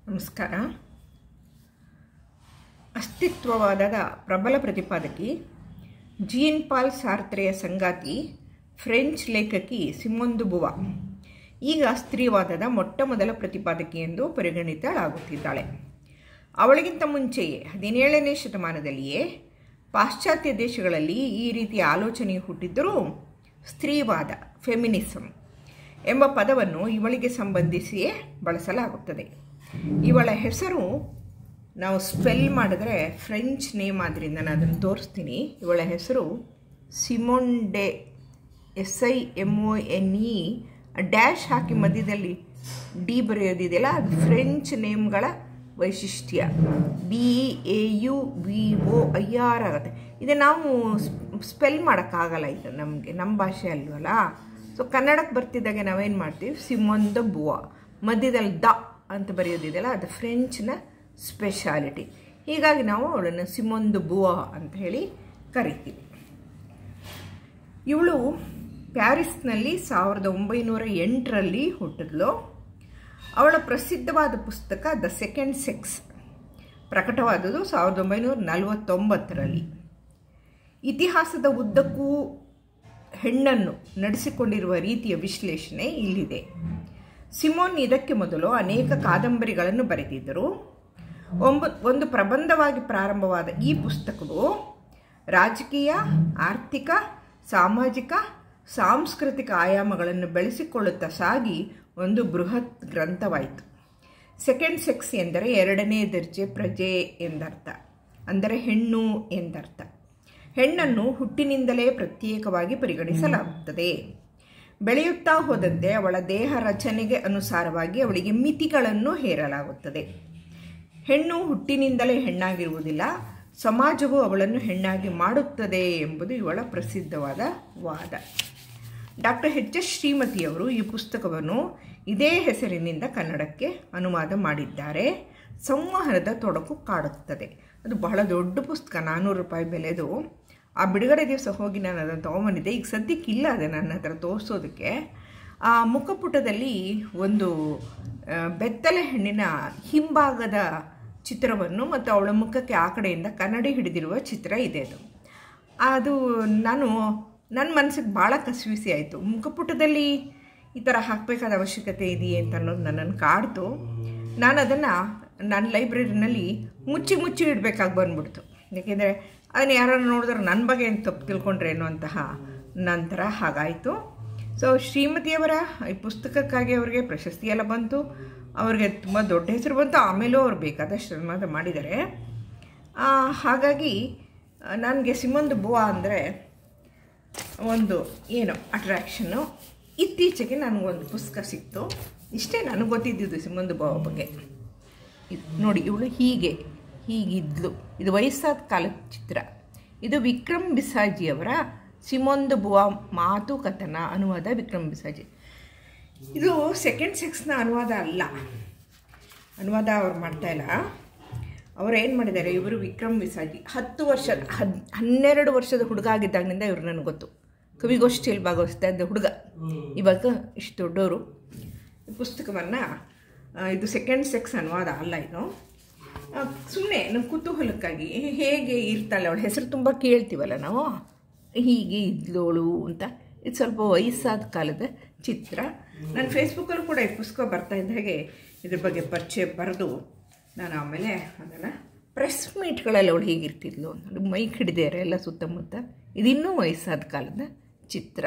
ನಮಸ್ಕಾರ ಅಸ್ತಿತ್ವವಾದದ ಪ್ರಬಲ ಪ್ರತಿಪಾದಕಿ ಜೀನ್ ಪಾಲ್ ಸಾರ್ತ್ರೆಯ ಸಂಗಾತಿ ಫ್ರೆಂಚ್ ಲೇಖಕಿ ಸಿಮೊಂದು ಬುವಾ ಈಗ ಸ್ತ್ರೀವಾದದ ಮೊಟ್ಟ ಮೊದಲ ಪ್ರತಿಪಾದಕಿ ಎಂದು ಪರಿಗಣಿತಳಾಗುತ್ತಿದ್ದಾಳೆ ಅವಳಿಗಿಂತ ಮುಂಚೆಯೇ ಹದಿನೇಳನೇ ಶತಮಾನದಲ್ಲಿಯೇ ಪಾಶ್ಚಾತ್ಯ ದೇಶಗಳಲ್ಲಿ ಈ ರೀತಿಯ ಆಲೋಚನೆ ಹುಟ್ಟಿದ್ದರೂ ಸ್ತ್ರೀವಾದ ಫೆಮಿನಿಸಮ್ ಎಂಬ ಪದವನ್ನು ಇವಳಿಗೆ ಸಂಬಂಧಿಸಿಯೇ ಬಳಸಲಾಗುತ್ತದೆ ಇವಳ ಹೆಸರು ನಾವು ಸ್ಪೆಲ್ ಮಾಡಿದ್ರೆ ಫ್ರೆಂಚ್ ನೇಮ್ ಆದ್ದರಿಂದ ನಾನು ಅದನ್ನು ತೋರಿಸ್ತೀನಿ ಇವಳ ಹೆಸರು Simone de S I M O N E dash ಹಾಕಿ ಮಧ್ಯದಲ್ಲಿ ಡಿ ಬರೆಯೋದಿದೆಯಲ್ಲ ಅದು ಫ್ರೆಂಚ್ ನೇಮ್ಗಳ ವೈಶಿಷ್ಟ್ಯ B A U V O I R ಆಗುತ್ತೆ ಇದು ನಾವು ಸ್ಪೆಲ್ ಮಾಡೋಕ್ಕಾಗಲ್ಲ ಇದು ನಮಗೆ ನಮ್ಮ ಭಾಷೆ ಅಲ್ವಲ್ಲ ಸೊ ಕನ್ನಡಕ್ಕೆ ಬರ್ತಿದ್ದಾಗೆ ನಾವೇನು ಮಾಡ್ತೀವಿ ಸಿಮೊಂದ ಬುವಾ ಮಧ್ಯದಲ್ಲಿ ದ ಅಂತ ಬರೆಯೋದಿದೆಯಲ್ಲ ಅದು ಫ್ರೆಂಚ್ನ ಸ್ಪೆಷಾಲಿಟಿ ಹೀಗಾಗಿ ನಾವು ಅವಳನ್ನು ಸಿಮೊಂದು ಬುವಾ ಅಂತ ಹೇಳಿ ಕರಿತೀವಿ ಇವಳು ಪ್ಯಾರಿಸ್ನಲ್ಲಿ ಸಾವಿರದ ಒಂಬೈನೂರ ಎಂಟರಲ್ಲಿ ಹುಟ್ಟಿದ್ಲು ಅವಳ ಪ್ರಸಿದ್ಧವಾದ ಪುಸ್ತಕ ದ ಸೆಕೆಂಡ್ ಸೆಕ್ಸ್ ಪ್ರಕಟವಾದುದು ಸಾವಿರದ ಒಂಬೈನೂರ ನಲವತ್ತೊಂಬತ್ತರಲ್ಲಿ ಇತಿಹಾಸದ ಉದ್ದಕ್ಕೂ ಹೆಣ್ಣನ್ನು ನಡೆಸಿಕೊಂಡಿರುವ ರೀತಿಯ ವಿಶ್ಲೇಷಣೆ ಇಲ್ಲಿದೆ ಸಿಮೋನ್ ಇದಕ್ಕೆ ಮೊದಲು ಅನೇಕ ಕಾದಂಬರಿಗಳನ್ನು ಬರೆದಿದ್ದರು ಒಂಬ ಒಂದು ಪ್ರಬಂಧವಾಗಿ ಪ್ರಾರಂಭವಾದ ಈ ಪುಸ್ತಕವು ರಾಜಕೀಯ ಆರ್ಥಿಕ ಸಾಮಾಜಿಕ ಸಾಂಸ್ಕೃತಿಕ ಆಯಾಮಗಳನ್ನು ಬೆಳೆಸಿಕೊಳ್ಳುತ್ತಾ ಸಾಗಿ ಒಂದು ಬೃಹತ್ ಗ್ರಂಥವಾಯಿತು ಸೆಕೆಂಡ್ ಸೆಕ್ಸ್ ಎಂದರೆ ಎರಡನೇ ದರ್ಜೆ ಪ್ರಜೆ ಎಂದರ್ಥ ಅಂದರೆ ಹೆಣ್ಣು ಎಂದರ್ಥ ಹೆಣ್ಣನ್ನು ಹುಟ್ಟಿನಿಂದಲೇ ಪ್ರತ್ಯೇಕವಾಗಿ ಪರಿಗಣಿಸಲಾಗುತ್ತದೆ ಬೆಳೆಯುತ್ತಾ ಹೋದಂತೆ ಅವಳ ದೇಹ ರಚನೆಗೆ ಅನುಸಾರವಾಗಿ ಅವಳಿಗೆ ಮಿತಿಗಳನ್ನು ಹೇರಲಾಗುತ್ತದೆ ಹೆಣ್ಣು ಹುಟ್ಟಿನಿಂದಲೇ ಹೆಣ್ಣಾಗಿರುವುದಿಲ್ಲ ಸಮಾಜವು ಅವಳನ್ನು ಹೆಣ್ಣಾಗಿ ಮಾಡುತ್ತದೆ ಎಂಬುದು ಇವಳ ಪ್ರಸಿದ್ಧವಾದ ವಾದ ಡಾಕ್ಟರ್ ಎಚ್ ಎಸ್ ಶ್ರೀಮತಿಯವರು ಈ ಪುಸ್ತಕವನ್ನು ಇದೇ ಹೆಸರಿನಿಂದ ಕನ್ನಡಕ್ಕೆ ಅನುವಾದ ಮಾಡಿದ್ದಾರೆ ಸಂವಹನದ ತೊಡಕು ಕಾಡುತ್ತದೆ ಅದು ಬಹಳ ದೊಡ್ಡ ಪುಸ್ತಕ ನಾನ್ನೂರು ರೂಪಾಯಿ ಬೆಲೆದು ಆ ಬಿಡುಗಡೆ ದಿವಸ ಹೋಗಿ ನಾನು ಅದನ್ನು ತೊಗೊಂಬಂದಿದ್ದೆ ಈಗ ಸದ್ಯಕ್ಕೆ ಇಲ್ಲ ಅದು ನನ್ನ ಹತ್ರ ತೋರಿಸೋದಕ್ಕೆ ಆ ಮುಖಪುಟದಲ್ಲಿ ಒಂದು ಬೆತ್ತಲೆ ಹೆಣ್ಣಿನ ಹಿಂಭಾಗದ ಚಿತ್ರವನ್ನು ಮತ್ತು ಅವಳ ಮುಖಕ್ಕೆ ಆ ಕಡೆಯಿಂದ ಕನ್ನಡಿ ಹಿಡಿದಿರುವ ಚಿತ್ರ ಇದೆ ಅದು ಅದು ನಾನು ನನ್ನ ಮನಸ್ಸಿಗೆ ಭಾಳ ಕಸಿವಿಸಿ ಆಯಿತು ಮುಖಪುಟದಲ್ಲಿ ಈ ಥರ ಹಾಕಬೇಕಾದ ಅವಶ್ಯಕತೆ ಇದೆಯೇ ಅಂತ ಅನ್ನೋದು ನನ್ನನ್ನು ಕಾಡ್ತು ನಾನು ಅದನ್ನು ನನ್ನ ಲೈಬ್ರರಿನಲ್ಲಿ ಮುಚ್ಚಿ ಮುಚ್ಚಿ ಇಡಬೇಕಾಗಿ ಬಂದ್ಬಿಡ್ತು ಯಾಕೆಂದರೆ ಅದನ್ನು ಯಾರು ನೋಡಿದ್ರೆ ನನ್ನ ಬಗ್ಗೆ ಏನು ತಪ್ಪು ತಿಳ್ಕೊಂಡ್ರೆ ಅನ್ನುವಂತಹ ನಂತರ ಹಾಗಾಯಿತು ಸೊ ಶ್ರೀಮತಿಯವರ ಈ ಪುಸ್ತಕಕ್ಕಾಗಿ ಅವರಿಗೆ ಪ್ರಶಸ್ತಿ ಎಲ್ಲ ಬಂತು ಅವ್ರಿಗೆ ತುಂಬ ದೊಡ್ಡ ಹೆಸರು ಬಂತು ಆಮೇಲೂ ಅವ್ರು ಬೇಕಾದಷ್ಟು ಅನುವಾದ ಮಾಡಿದ್ದಾರೆ ಹಾಗಾಗಿ ನನಗೆ ಸಿಮೊಂದು ಬುವಾ ಅಂದರೆ ಒಂದು ಏನು ಅಟ್ರ್ಯಾಕ್ಷನ್ನು ಇತ್ತೀಚೆಗೆ ನನಗೊಂದು ಪುಸ್ತಕ ಸಿಕ್ತು ಇಷ್ಟೇ ನನಗೆ ಗೊತ್ತಿದ್ದಿದ್ದು ಸಿಮೊಂದು ಬುವಾ ಬಗ್ಗೆ ನೋಡಿ ಇವಳು ಹೀಗೆ ಹೀಗಿದ್ಲು ಇದು ವಯಸ್ಸಾದ ಕಾಲದ ಚಿತ್ರ ಇದು ವಿಕ್ರಮ್ ಬಿಸಾಜಿಯವರ ಸಿಮೊಂದು ಬುವಾ ಮಾತು ಕಥನ ಅನುವಾದ ವಿಕ್ರಮ್ ಬಿಸಾಜಿ ಇದು ಸೆಕೆಂಡ್ ಸೆಕ್ಸ್ನ ಅನುವಾದ ಅಲ್ಲ ಅನುವಾದ ಅವ್ರು ಮಾಡ್ತಾಯಿಲ್ಲ ಅವ್ರು ಏನು ಮಾಡಿದ್ದಾರೆ ಇವರು ವಿಕ್ರಮ್ ಬಿಸಾಜಿ ಹತ್ತು ವರ್ಷದ ಹದ್ ಹನ್ನೆರಡು ವರ್ಷದ ಹುಡುಗ ಆಗಿದ್ದಾಗಿನಿಂದ ಇವರು ನನಗೆ ಗೊತ್ತು ಕವಿಗೋಷ್ಠಿಯಲ್ಲಿ ಭಾಗವಹಿಸ್ತಾ ಇದ್ದ ಹುಡುಗ ಇವಾಗ ಇಷ್ಟು ದೊಡ್ಡವರು ಪುಸ್ತಕವನ್ನು ಇದು ಸೆಕೆಂಡ್ ಸೆಕ್ಸ್ ಅನುವಾದ ಅಲ್ಲ ಇದು ಸುಮ್ಮನೆ ನಮ್ಮ ಕುತೂಹಲಕ್ಕಾಗಿ ಹೇಗೆ ಇರ್ತಾಳೆ ಅವಳ ಹೆಸರು ತುಂಬ ಕೇಳ್ತೀವಲ್ಲ ನಾವು ಹೀಗೆ ಇದ್ಲೋಳು ಅಂತ ಇದು ಸ್ವಲ್ಪ ವಯಸ್ಸಾದ ಕಾಲದ ಚಿತ್ರ ನಾನು ಫೇಸ್ಬುಕ್ಕಲ್ಲೂ ಕೂಡ ಈ ಪುಸ್ತಕ ಬರ್ತಾ ಇದ್ದ ಹಾಗೆ ಇದ್ರ ಬಗ್ಗೆ ಪರಿಚಯ ಬರೆದು ನಾನು ಆಮೇಲೆ ಅದನ್ನು ಪ್ರೆಸ್ ಮೀಟ್ಗಳಲ್ಲಿ ಅವಳು ಹೀಗಿರ್ತಿದ್ಲು ಅದು ಮೈಕ್ ಹಿಡಿದೇರೆ ಎಲ್ಲ ಸುತ್ತಮುತ್ತ ಇದಿನ್ನೂ ವಯಸ್ಸಾದ ಕಾಲದ ಚಿತ್ರ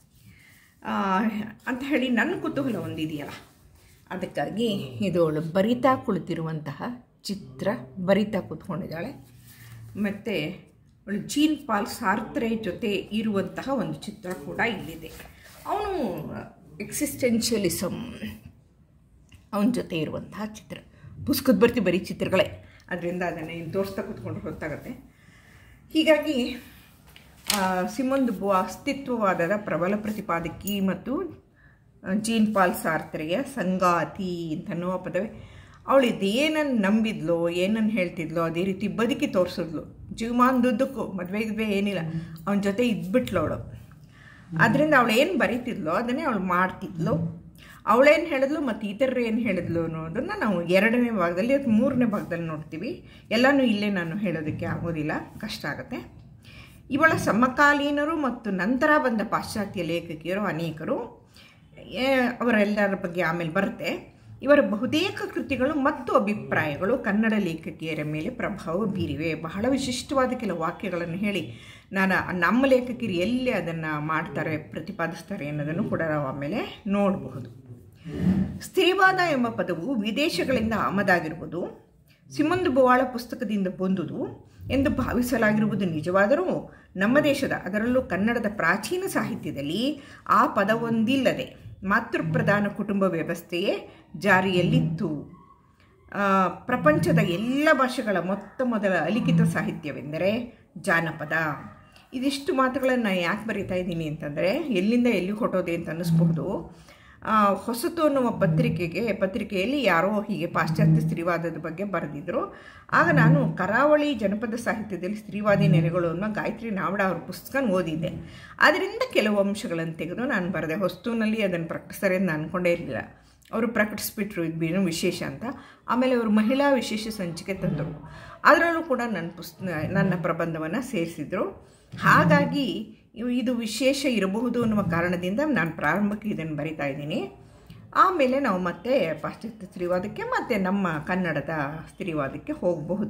ಅಂತ ಹೇಳಿ ನನ್ನ ಕುತೂಹಲ ಒಂದಿದೆಯಲ್ಲ ಅದಕ್ಕಾಗಿ ಇದು ಅವಳು ಬರಿತಾ ಕುಳಿತಿರುವಂತಹ ಚಿತ್ರ ಬರಿತಾ ಕೂತ್ಕೊಂಡಿದ್ದಾಳೆ ಮತ್ತು ಅವಳು ಜೀನ್ ಪಾಲ್ ಸಾರ್ತ್ರೆ ಜೊತೆ ಇರುವಂತಹ ಒಂದು ಚಿತ್ರ ಕೂಡ ಇಲ್ಲಿದೆ ಅವನು ಎಕ್ಸಿಸ್ಟೆನ್ಷಿಯಲಿಸಮ್ ಅವನ ಜೊತೆ ಇರುವಂತಹ ಚಿತ್ರ ಪುಸ್ತಕದ ಬರ್ತಿ ಬರೀ ಚಿತ್ರಗಳೇ ಅದರಿಂದ ಅದನ್ನು ಇನ್ನು ತೋರಿಸ್ತಾ ಕೂತ್ಕೊಂಡ್ರೆ ಗೊತ್ತಾಗುತ್ತೆ ಹೀಗಾಗಿ ಸಿಮೊಂದು ಬು ಅಸ್ತಿತ್ವವಾದದ ಪ್ರಬಲ ಪ್ರತಿಪಾದಕಿ ಮತ್ತು ಜೀನ್ ಪಾಲ್ ಸಾರ್ತ್ರೆಯ ಸಂಗಾತಿ ಅಂತನ್ನುವ ಪದವೇ ಅವಳು ಇದೇನನ್ನು ನಂಬಿದ್ಲು ಏನನ್ನು ಹೇಳ್ತಿದ್ಲು ಅದೇ ರೀತಿ ಬದುಕಿ ತೋರಿಸಿದ್ಲು ಜೀವಮಾನದುದ್ದಕ್ಕೂ ಮದುವೆ ಗಿದ್ವೆ ಏನಿಲ್ಲ ಅವನ ಜೊತೆ ಇದ್ಬಿಟ್ಲು ಅವಳು ಅದರಿಂದ ಅವಳು ಏನು ಬರೀತಿದ್ಲೋ ಅದನ್ನೇ ಅವಳು ಮಾಡ್ತಿದ್ಲು ಅವಳೇನು ಹೇಳಿದ್ಲು ಮತ್ತು ಇತರರು ಏನು ಹೇಳಿದ್ಲು ಅನ್ನೋದನ್ನು ನಾವು ಎರಡನೇ ಭಾಗದಲ್ಲಿ ಅಥವಾ ಮೂರನೇ ಭಾಗದಲ್ಲಿ ನೋಡ್ತೀವಿ ಎಲ್ಲನೂ ಇಲ್ಲೇ ನಾನು ಹೇಳೋದಕ್ಕೆ ಆಗೋದಿಲ್ಲ ಕಷ್ಟ ಆಗುತ್ತೆ ಇವಳ ಸಮಕಾಲೀನರು ಮತ್ತು ನಂತರ ಬಂದ ಪಾಶ್ಚಾತ್ಯ ಲೇಖಕಿಯರು ಅನೇಕರು ಏ- ಅವರೆಲ್ಲರ ಬಗ್ಗೆ ಆಮೇಲೆ ಬರುತ್ತೆ ಇವರ ಬಹುತೇಕ ಕೃತಿಗಳು ಮತ್ತು ಅಭಿಪ್ರಾಯಗಳು ಕನ್ನಡ ಲೇಖಕಿಯರ ಮೇಲೆ ಪ್ರಭಾವ ಬೀರಿವೆ ಬಹಳ ವಿಶಿಷ್ಟವಾದ ಕೆಲವು ವಾಕ್ಯಗಳನ್ನು ಹೇಳಿ ನಾನು ನಮ್ಮ ಲೇಖಕಿಯರು ಎಲ್ಲಿ ಅದನ್ನು ಮಾಡ್ತಾರೆ ಪ್ರತಿಪಾದಿಸ್ತಾರೆ ಅನ್ನೋದನ್ನು ಕೂಡ ನಾವು ಆಮೇಲೆ ನೋಡಬಹುದು ಸ್ತ್ರೀವಾದ ಎಂಬ ಪದವು ವಿದೇಶಗಳಿಂದ ಆಮದಾಗಿರುವುದು ಸಿಮಂದು ಬುವಾಳ ಪುಸ್ತಕದಿಂದ ಬಂದುದು ಎಂದು ಭಾವಿಸಲಾಗಿರುವುದು ನಿಜವಾದರೂ ನಮ್ಮ ದೇಶದ ಅದರಲ್ಲೂ ಕನ್ನಡದ ಪ್ರಾಚೀನ ಸಾಹಿತ್ಯದಲ್ಲಿ ಆ ಪದವೊಂದಿಲ್ಲದೆ ಮಾತೃಪ್ರಧಾನ ಕುಟುಂಬ ವ್ಯವಸ್ಥೆಯೇ ಜಾರಿಯಲ್ಲಿತ್ತು ಆ, ಪ್ರಪಂಚದ ಎಲ್ಲ ಭಾಷೆಗಳ ಮೊತ್ತ ಮೊದಲ ಅಲಿಖಿತ ಸಾಹಿತ್ಯವೆಂದರೆ ಜಾನಪದ ಇದಿಷ್ಟು ಮಾತುಗಳನ್ನು ಯಾಕೆ ಬರೀತಾ ಇದ್ದೀನಿ ಅಂತಂದರೆ ಎಲ್ಲಿಂದ ಎಲ್ಲಿ ಹೊಟ್ಟೋದೆ ಅಂತ ಅನ್ನಿಸ್ಬಹುದು ಆ, ಹೊಸತು ಅನ್ನುವ ಪತ್ರಿಕೆಗೆ ಪತ್ರಿಕೆಯಲ್ಲಿ ಯಾರೋ ಹೀಗೆ ಪಾಶ್ಚಾತ್ಯ ಸ್ತ್ರೀವಾದದ ಬಗ್ಗೆ ಬರೆದಿದ್ರು ಆಗ ನಾನು ಕರಾವಳಿ ಜನಪದ ಸಾಹಿತ್ಯದಲ್ಲಿ ಸ್ತ್ರೀವಾದಿ ನೆಲೆಗಳು ಅನ್ನೋ ಗಾಯತ್ರಿ ನಾವಡ ಅವ್ರ ಪುಸ್ತಕ ಓದಿದ್ದೆ ಅದರಿಂದ ಕೆಲವು ಅಂಶಗಳನ್ನು ತೆಗೆದು ನಾನು ಬರೆದೆ ಹೊಸ್ತುನಲ್ಲಿ ಅದನ್ನು ಪ್ರಕಟಿಸ್ತಾರೆ ಅಂತ ನಾನು ಅಂದ್ಕೊಂಡೇ ಇರಲಿಲ್ಲ ಅವರು ಪ್ರಕಟಿಸ್ಬಿಟ್ರು ಇದೇನು ವಿಶೇಷ ಅಂತ ಆಮೇಲೆ ಅವರು ಮಹಿಳಾ ವಿಶೇಷ ಸಂಚಿಕೆ ತಂದರು ಅದರಲ್ಲೂ ಕೂಡ ನನ್ನ ಪುಸ್ತ ನನ್ನ ಪ್ರಬಂಧವನ್ನು ಸೇರಿಸಿದರು ಹಾಗಾಗಿ ಇವು- ಇದು ವಿಶೇಷ ಇರಬಹುದು ಅನ್ನುವ ಕಾರಣದಿಂದ ನಾನು ಪ್ರಾರಂಭಕ್ಕೆ ಇದನ್ನು ಬರಿತಾ ಇದ್ದೀನಿ ಆಮೇಲೆ ನಾವು ಮತ್ತೆ ಪಾಶ್ಚಾತ್ಯ ಸ್ತ್ರೀವಾದಕ್ಕೆ ಮತ್ತು ನಮ್ಮ ಕನ್ನಡದ ಸ್ತ್ರೀವಾದಕ್ಕೆ ಹೋಗಬಹುದು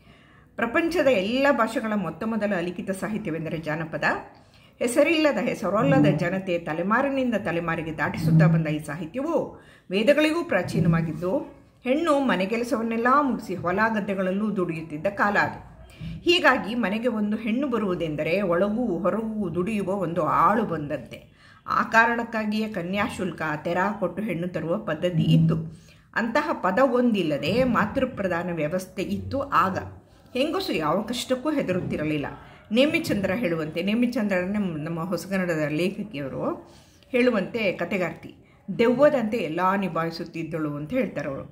ಪ್ರಪಂಚದ ಎಲ್ಲ ಭಾಷೆಗಳ ಮೊತ್ತ ಮೊದಲ ಅಲಿಖಿತ ಸಾಹಿತ್ಯವೆಂದರೆ ಜಾನಪದ ಹೆಸರಿಲ್ಲದ ಹೆಸರೊಲ್ಲದ ಜನತೆ ತಲೆಮಾರಿನಿಂದ ತಲೆಮಾರಿಗೆ ದಾಟಿಸುತ್ತಾ ಬಂದ ಈ ಸಾಹಿತ್ಯವು ವೇದಗಳಿಗೂ ಪ್ರಾಚೀನವಾಗಿದ್ದು ಹೆಣ್ಣು ಮನೆ ಕೆಲಸವನ್ನೆಲ್ಲ ಮುಗಿಸಿ ಹೊಲ ಗದ್ದೆಗಳಲ್ಲೂ ದುಡಿಯುತ್ತಿದ್ದ ಕಾಲ ಅದು ಹೀಗಾಗಿ ಮನೆಗೆ ಒಂದು ಹೆಣ್ಣು ಬರುವುದೆಂದರೆ ಒಳಗೂ ಹೊರಗೂ ದುಡಿಯುವ ಒಂದು ಆಳು ಬಂದಂತೆ ಆ ಕಾರಣಕ್ಕಾಗಿಯೇ ಕನ್ಯಾಶುಲ್ಕ ತೆರ ಕೊಟ್ಟು ಹೆಣ್ಣು ತರುವ ಪದ್ಧತಿ ಇತ್ತು ಅಂತಹ ಪದ ಒಂದಿಲ್ಲದೆ ಮಾತೃಪ್ರಧಾನ ವ್ಯವಸ್ಥೆ ಇತ್ತು ಆಗ ಹೆಂಗಸು ಯಾವ ಕಷ್ಟಕ್ಕೂ ಹೆದರುತ್ತಿರಲಿಲ್ಲ ನೇಮಿಚಂದ್ರ ಹೇಳುವಂತೆ ನೇಮಿಚಂದ್ರನೇ ನಮ್ಮ ಹೊಸಗನ್ನಡದ ಲೇಖಕಿಯವರು ಹೇಳುವಂತೆ ಕತೆಗಾರ್ತಿ ದೆವ್ವದಂತೆ ಎಲ್ಲ ನಿಭಾಯಿಸುತ್ತಿದ್ದಳು ಅಂತ ಹೇಳ್ತಾರೆ ಅವರು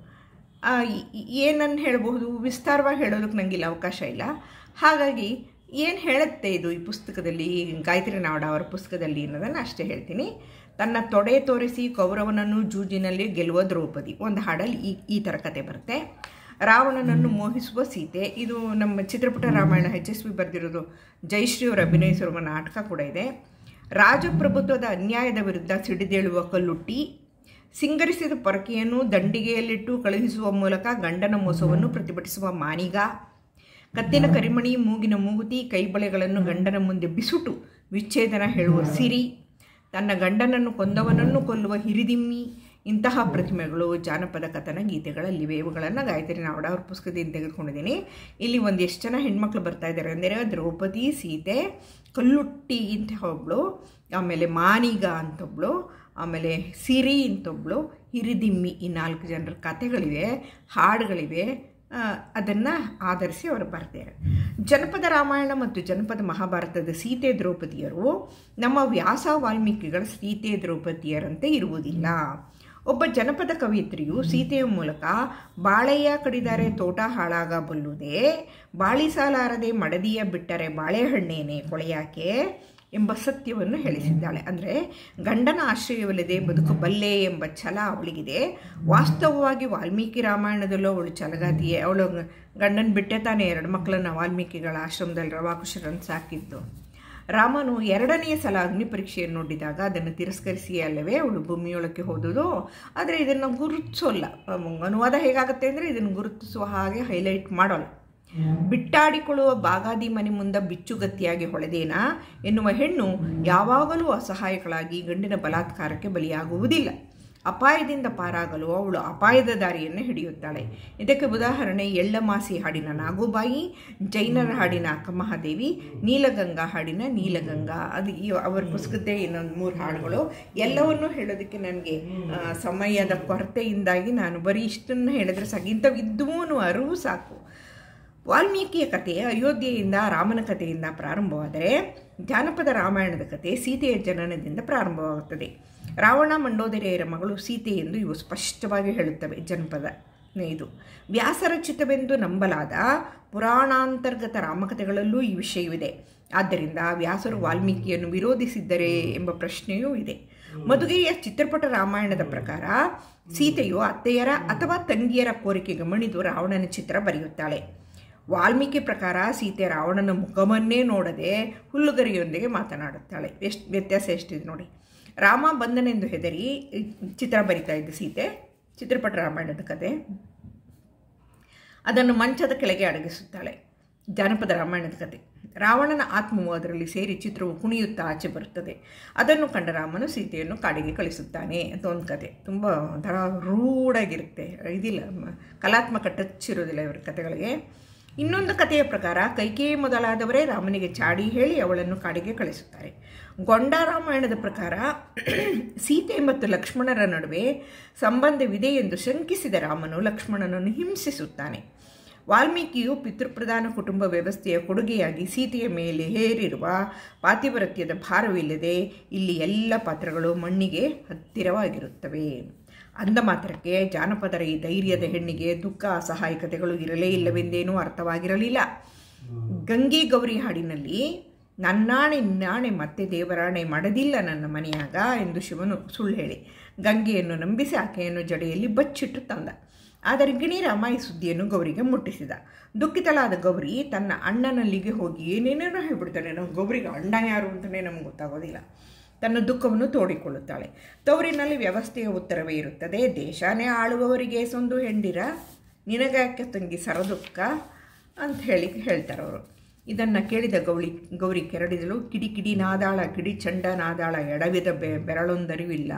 ಏನನ್ನು ಹೇಳಬಹುದು ವಿಸ್ತಾರವಾಗಿ ಹೇಳೋದಕ್ಕೆ ನನಗಿಲ್ಲ ಅವಕಾಶ ಇಲ್ಲ ಹಾಗಾಗಿ ಏನು ಹೇಳುತ್ತೆ ಇದು ಈ ಪುಸ್ತಕದಲ್ಲಿ ಗಾಯತ್ರಿ ನಾವಡ ಅವರ ಪುಸ್ತಕದಲ್ಲಿ ಅನ್ನೋದನ್ನು ಅಷ್ಟೇ ಹೇಳ್ತೀನಿ ತನ್ನ ತೊಡೆ ತೋರಿಸಿ ಕೌರವನನ್ನು ಜೂಜಿನಲ್ಲಿ ಗೆಲ್ಲುವ ದ್ರೌಪದಿ ಒಂದು ಹಾಡಲ್ಲಿ ಈ ಈ ಥರ ಕತೆ ಬರುತ್ತೆ ರಾವಣನನ್ನು ಮೋಹಿಸುವ ಸೀತೆ ಇದು ನಮ್ಮ ಚಿತ್ರಪಟ ರಾಮಾಯಣ ಎಚ್ ಎಸ್ ವಿ ಬರೆದಿರೋದು ಜಯಶ್ರೀ ಅವರು ಅಭಿನಯಿಸಿರುವ ನಾಟಕ ಕೂಡ ಇದೆ ರಾಜಪ್ರಭುತ್ವದ ಅನ್ಯಾಯದ ವಿರುದ್ಧ ಸಿಡಿದೇಳುವ ಕಲ್ಲುಟ್ಟಿ ಸಿಂಗರಿಸಿದ ಪೊರಕೆಯನ್ನು ದಂಡಿಗೆಯಲ್ಲಿಟ್ಟು ಕಳುಹಿಸುವ ಮೂಲಕ ಗಂಡನ ಮೋಸವನ್ನು ಪ್ರತಿಭಟಿಸುವ ಮಾನಿಗ ಕತ್ತಿನ ಕರಿಮಣಿ ಮೂಗಿನ ಮೂಗುತಿ ಕೈಬಳೆಗಳನ್ನು ಗಂಡನ ಮುಂದೆ ಬಿಸುಟು ವಿಚ್ಛೇದನ ಹೇಳುವ ಸಿರಿ ತನ್ನ ಗಂಡನನ್ನು ಕೊಂದವನನ್ನು ಕೊಲ್ಲುವ ಹಿರಿದಿಮ್ಮಿ ಇಂತಹ ಪ್ರತಿಮೆಗಳು ಜಾನಪದ ಕಥನ ಗೀತೆಗಳಲ್ಲಿವೆ ಇವುಗಳನ್ನು ಗಾಯತ್ರಿ ನಾವಡ ಅವ್ರ ಪುಸ್ತಕದಿಂದ ತೆಗೆದುಕೊಂಡಿದ್ದೀನಿ ಇಲ್ಲಿ ಒಂದೆಷ್ಟು ಜನ ಹೆಣ್ಮಕ್ಳು ಬರ್ತಾ ಇದ್ದಾರೆ ಅಂದರೆ ದ್ರೌಪದಿ ಸೀತೆ ಕಲ್ಲುಟ್ಟಿ ಅಂತ ಒಬ್ಬಳು ಆಮೇಲೆ ಮಾನಿಗ ಅಂತೊಬ್ಳು ಆಮೇಲೆ ಸಿರಿ ಅಂತೊಬ್ಳು ಹಿರಿದಿಮ್ಮಿ ಈ ನಾಲ್ಕು ಜನರ ಕಥೆಗಳಿವೆ ಹಾಡುಗಳಿವೆ ಅದನ್ನು ಆಧರಿಸಿ ಅವರು ಬರ್ತಾರೆ ಜನಪದ ರಾಮಾಯಣ ಮತ್ತು ಜನಪದ ಮಹಾಭಾರತದ ಸೀತೆ ದ್ರೌಪದಿಯರು ನಮ್ಮ ವ್ಯಾಸ ವಾಲ್ಮೀಕಿಗಳ ಸೀತೆ ದ್ರೌಪದಿಯರಂತೆ ಇರುವುದಿಲ್ಲ ಒಬ್ಬ ಜನಪದ ಕವಿಯತ್ರಿಯು ಸೀತೆಯ ಮೂಲಕ ಬಾಳೆಯ ಕಡಿದರೆ ತೋಟ ಹಾಳಾಗಬಲ್ಲುದೇ ಬಾಳಿಸಲಾರದೆ ಮಡದಿಯ ಬಿಟ್ಟರೆ ಬಾಳೆಹಣ್ಣೇನೆ ಕೊಳೆಯಾಕೆ ಎಂಬ ಸತ್ಯವನ್ನು ಹೇಳಿಸಿದ್ದಾಳೆ ಅಂದರೆ ಗಂಡನ ಆಶ್ರಯವಿಲ್ಲದೆ ಬದುಕಬಲ್ಲೆ ಎಂಬ ಛಲ ಅವಳಿಗಿದೆ ವಾಸ್ತವವಾಗಿ ವಾಲ್ಮೀಕಿ ರಾಮಾಯಣದಲ್ಲೂ ಅವಳು ಛಲಗಾತಿಯೇ ಅವಳು ಗಂಡನ ಬಿಟ್ಟೆ ತಾನೇ ಎರಡು ಮಕ್ಕಳನ್ನು ವಾಲ್ಮೀಕಿಗಳ ಆಶ್ರಮದಲ್ಲಿ ರವಾಕುಶರನ್ನು ಸಾಕಿದ್ದು ರಾಮನು ಎರಡನೆಯ ಸಲ ಅಗ್ನಿ ಪರೀಕ್ಷೆಯನ್ನು ನೋಡಿದಾಗ ಅದನ್ನು ತಿರಸ್ಕರಿಸಿ ಅಲ್ಲವೇ ಅವಳು ಭೂಮಿಯೊಳಕ್ಕೆ ಹೋದುದು ಆದರೆ ಇದನ್ನು ಗುರುತಿಸೋಲ್ಲ ಅನುವಾದ ಹೇಗಾಗುತ್ತೆ ಅಂದರೆ ಇದನ್ನು ಗುರುತಿಸುವ ಹಾಗೆ ಹೈಲೈಟ್ ಮಾಡೋಲ್ಲ ಬಿಟ್ಟಾಡಿಕೊಳ್ಳುವ ಬಾಗಾದಿ ಮನೆ ಮುಂದೆ ಬಿಚ್ಚುಗತ್ತಿಯಾಗಿ ಹೊಳೆದೇನಾ ಎನ್ನುವ ಹೆಣ್ಣು ಯಾವಾಗಲೂ ಅಸಹಾಯಕಳಾಗಿ ಗಂಡಿನ ಬಲಾತ್ಕಾರಕ್ಕೆ ಬಲಿಯಾಗುವುದಿಲ್ಲ ಅಪಾಯದಿಂದ ಪಾರಾಗಲು ಅವಳು ಅಪಾಯದ ದಾರಿಯನ್ನು ಹಿಡಿಯುತ್ತಾಳೆ ಇದಕ್ಕೆ ಉದಾಹರಣೆ ಎಳ್ಳಮಾಸಿ ಹಾಡಿನ ನಾಗುಬಾಯಿ ಜೈನರ ಹಾಡಿನ ಅಕ್ಕಮಹಾದೇವಿ ನೀಲಗಂಗಾ ಹಾಡಿನ ನೀಲಗಂಗಾ ಅದು ಈ ಅವರ ಪುಸ್ತಕದ್ದೇ ಇನ್ನೊಂದು ಮೂರು ಹಾಡುಗಳು ಎಲ್ಲವನ್ನೂ ಹೇಳೋದಕ್ಕೆ ನನಗೆ ಸಮಯದ ಕೊರತೆಯಿಂದಾಗಿ ನಾನು ಬರೀ ಇಷ್ಟನ್ನು ಹೇಳಿದ್ರೆ ಸಾಕು ಇಂಥವಿದ್ದವೂ ಅರಿವು ಸಾಕು ವಾಲ್ಮೀಕಿಯ ಕಥೆ ಅಯೋಧ್ಯೆಯಿಂದ ರಾಮನ ಕಥೆಯಿಂದ ಪ್ರಾರಂಭವಾದರೆ ಜಾನಪದ ರಾಮಾಯಣದ ಕಥೆ ಸೀತೆಯ ಜನನದಿಂದ ಪ್ರಾರಂಭವಾಗುತ್ತದೆ ರಾವಣ ಮಂಡೋದರಿಯರ ಮಗಳು ಸೀತೆ ಎಂದು ಇವು ಸ್ಪಷ್ಟವಾಗಿ ಹೇಳುತ್ತವೆ ಜನಪದ ಇದು ವ್ಯಾಸರಚಿತವೆಂದು ನಂಬಲಾದ ಪುರಾಣಾಂತರ್ಗತ ರಾಮಕಥೆಗಳಲ್ಲೂ ಈ ವಿಷಯವಿದೆ ಆದ್ದರಿಂದ ವ್ಯಾಸರು ವಾಲ್ಮೀಕಿಯನ್ನು ವಿರೋಧಿಸಿದ್ದರೆ ಎಂಬ ಪ್ರಶ್ನೆಯೂ ಇದೆ ಮದುವೆಯ ಚಿತ್ರಪಟ ರಾಮಾಯಣದ ಪ್ರಕಾರ ಸೀತೆಯು ಅತ್ತೆಯರ ಅಥವಾ ತಂಗಿಯರ ಕೋರಿಕೆಗೆ ಮಣಿದು ರಾವಣನ ಚಿತ್ರ ಬರೆಯುತ್ತಾಳೆ ವಾಲ್ಮೀಕಿ ಪ್ರಕಾರ ಸೀತೆ ರಾವಣನ ಮುಖವನ್ನೇ ನೋಡದೆ ಹುಲ್ಲುಗರಿಯೊಂದಿಗೆ ಮಾತನಾಡುತ್ತಾಳೆ ಎಷ್ಟು ವ್ಯತ್ಯಾಸ ಎಷ್ಟಿದೆ ನೋಡಿ ರಾಮ ಬಂದನೆಂದು ಹೆದರಿ ಚಿತ್ರ ಬರಿತಾ ಇದ್ದ ಸೀತೆ ಚಿತ್ರಪಟ ರಾಮಾಯಣದ ಕತೆ ಅದನ್ನು ಮಂಚದ ಕೆಳಗೆ ಅಡಗಿಸುತ್ತಾಳೆ ಜಾನಪದ ರಾಮಾಯಣದ ಕತೆ ರಾವಣನ ಆತ್ಮವು ಅದರಲ್ಲಿ ಸೇರಿ ಚಿತ್ರವು ಕುಣಿಯುತ್ತಾ ಆಚೆ ಬರುತ್ತದೆ ಅದನ್ನು ಕಂಡ ರಾಮನು ಸೀತೆಯನ್ನು ಕಾಡಿಗೆ ಕಳಿಸುತ್ತಾನೆ ಅಂತ ಒಂದು ಕತೆ ತುಂಬ ಒಂಥರ ರೂಢಾಗಿರುತ್ತೆ ಇದಿಲ್ಲ ಮ- ಕಲಾತ್ಮಕ ಟಚ್ ಇರೋದಿಲ್ಲ ಇವರ ಕತೆಗಳಿಗೆ ಇನ್ನೊಂದು ಕಥೆಯ ಪ್ರಕಾರ ಕೈಕೇಯಿ ಮೊದಲಾದವರೇ ರಾಮನಿಗೆ ಚಾಡಿ ಹೇಳಿ ಅವಳನ್ನು ಕಾಡಿಗೆ ಕಳಿಸುತ್ತಾರೆ ಗೊಂಡ ರಾಮಾಯಣದ ಪ್ರಕಾರ ಸೀತೆ ಮತ್ತು ಲಕ್ಷ್ಮಣರ ನಡುವೆ ಸಂಬಂಧವಿದೆ ಎಂದು ಶಂಕಿಸಿದ ರಾಮನು ಲಕ್ಷ್ಮಣನನ್ನು ಹಿಂಸಿಸುತ್ತಾನೆ ವಾಲ್ಮೀಕಿಯು ಪಿತೃಪ್ರಧಾನ ಕುಟುಂಬ ವ್ಯವಸ್ಥೆಯ ಕೊಡುಗೆಯಾಗಿ ಸೀತೆಯ ಮೇಲೆ ಹೇರಿರುವ ಪಾತಿವ್ರತ್ಯದ ಭಾರವಿಲ್ಲದೆ ಇಲ್ಲಿ ಎಲ್ಲ ಪಾತ್ರಗಳು ಮಣ್ಣಿಗೆ ಹತ್ತಿರವಾಗಿರುತ್ತವೆ ಅಂದ ಮಾತ್ರಕ್ಕೆ ಜಾನಪದರ ಈ ಧೈರ್ಯದ ಹೆಣ್ಣಿಗೆ ದುಃಖ ಅಸಹಾಯಕತೆಗಳು ಇರಲೇ ಇಲ್ಲವೆಂದೇನೂ ಅರ್ಥವಾಗಿರಲಿಲ್ಲ ಗಂಗೆ ಗೌರಿ ಹಾಡಿನಲ್ಲಿ ನನ್ನಾಣೆ ನಿನ್ನಾಣೆ ಮತ್ತೆ ದೇವರಾಣೆ ಮಾಡದಿಲ್ಲ ನನ್ನ ಮನೆಯಾಗ ಎಂದು ಶಿವನು ಸುಳ್ಳು ಹೇಳಿ ಗಂಗೆಯನ್ನು ನಂಬಿಸಿ ಆಕೆಯನ್ನು ಜಡೆಯಲ್ಲಿ ಬಚ್ಚಿಟ್ಟು ತಂದ ಆದರೆ ಗಿಣಿರಾಮ ಈ ಸುದ್ದಿಯನ್ನು ಗೌರಿಗೆ ಮುಟ್ಟಿಸಿದ ದುಃಖಿತಳಾದ ಗೌರಿ ತನ್ನ ಅಣ್ಣನಲ್ಲಿಗೆ ಹೋಗಿ ಏನೇನೇನೋ ಹೇಳ್ಬಿಡ್ತಾನೆ ನಾವು ಗೌರಿಗೆ ಅಣ್ಣ ಯಾರು ಅಂತಲೇ ನಮ್ಗೆ ಗೊತ್ತಾಗೋದಿಲ್ಲ ತನ್ನ ದುಃಖವನ್ನು ತೋಡಿಕೊಳ್ಳುತ್ತಾಳೆ ತವರಿನಲ್ಲಿ ವ್ಯವಸ್ಥೆಯ ಉತ್ತರವೇ ಇರುತ್ತದೆ ದೇಶನೇ ಆಳುವವರಿಗೆ ಸೊಂದು ಹೆಂಡಿರ ನಿನಗಾಕೆ ತಂಗಿ ಸರದುಃಖ ಅಂತ ಹೇಳಿ ಹೇಳ್ತಾರೆ ಅವರು ಇದನ್ನು ಕೇಳಿದ ಗೌಳಿ ಗೌರಿ ಕೆರಡಿದಳು ಕಿಡಿ ಕಿಡಿ ನಾದಾಳ ಕಿಡಿ ಚಂಡ ನಾದಾಳ ಎಡವಿದ ಬೆ ಬೆರಳೊಂದರಿವಿಲ್ಲ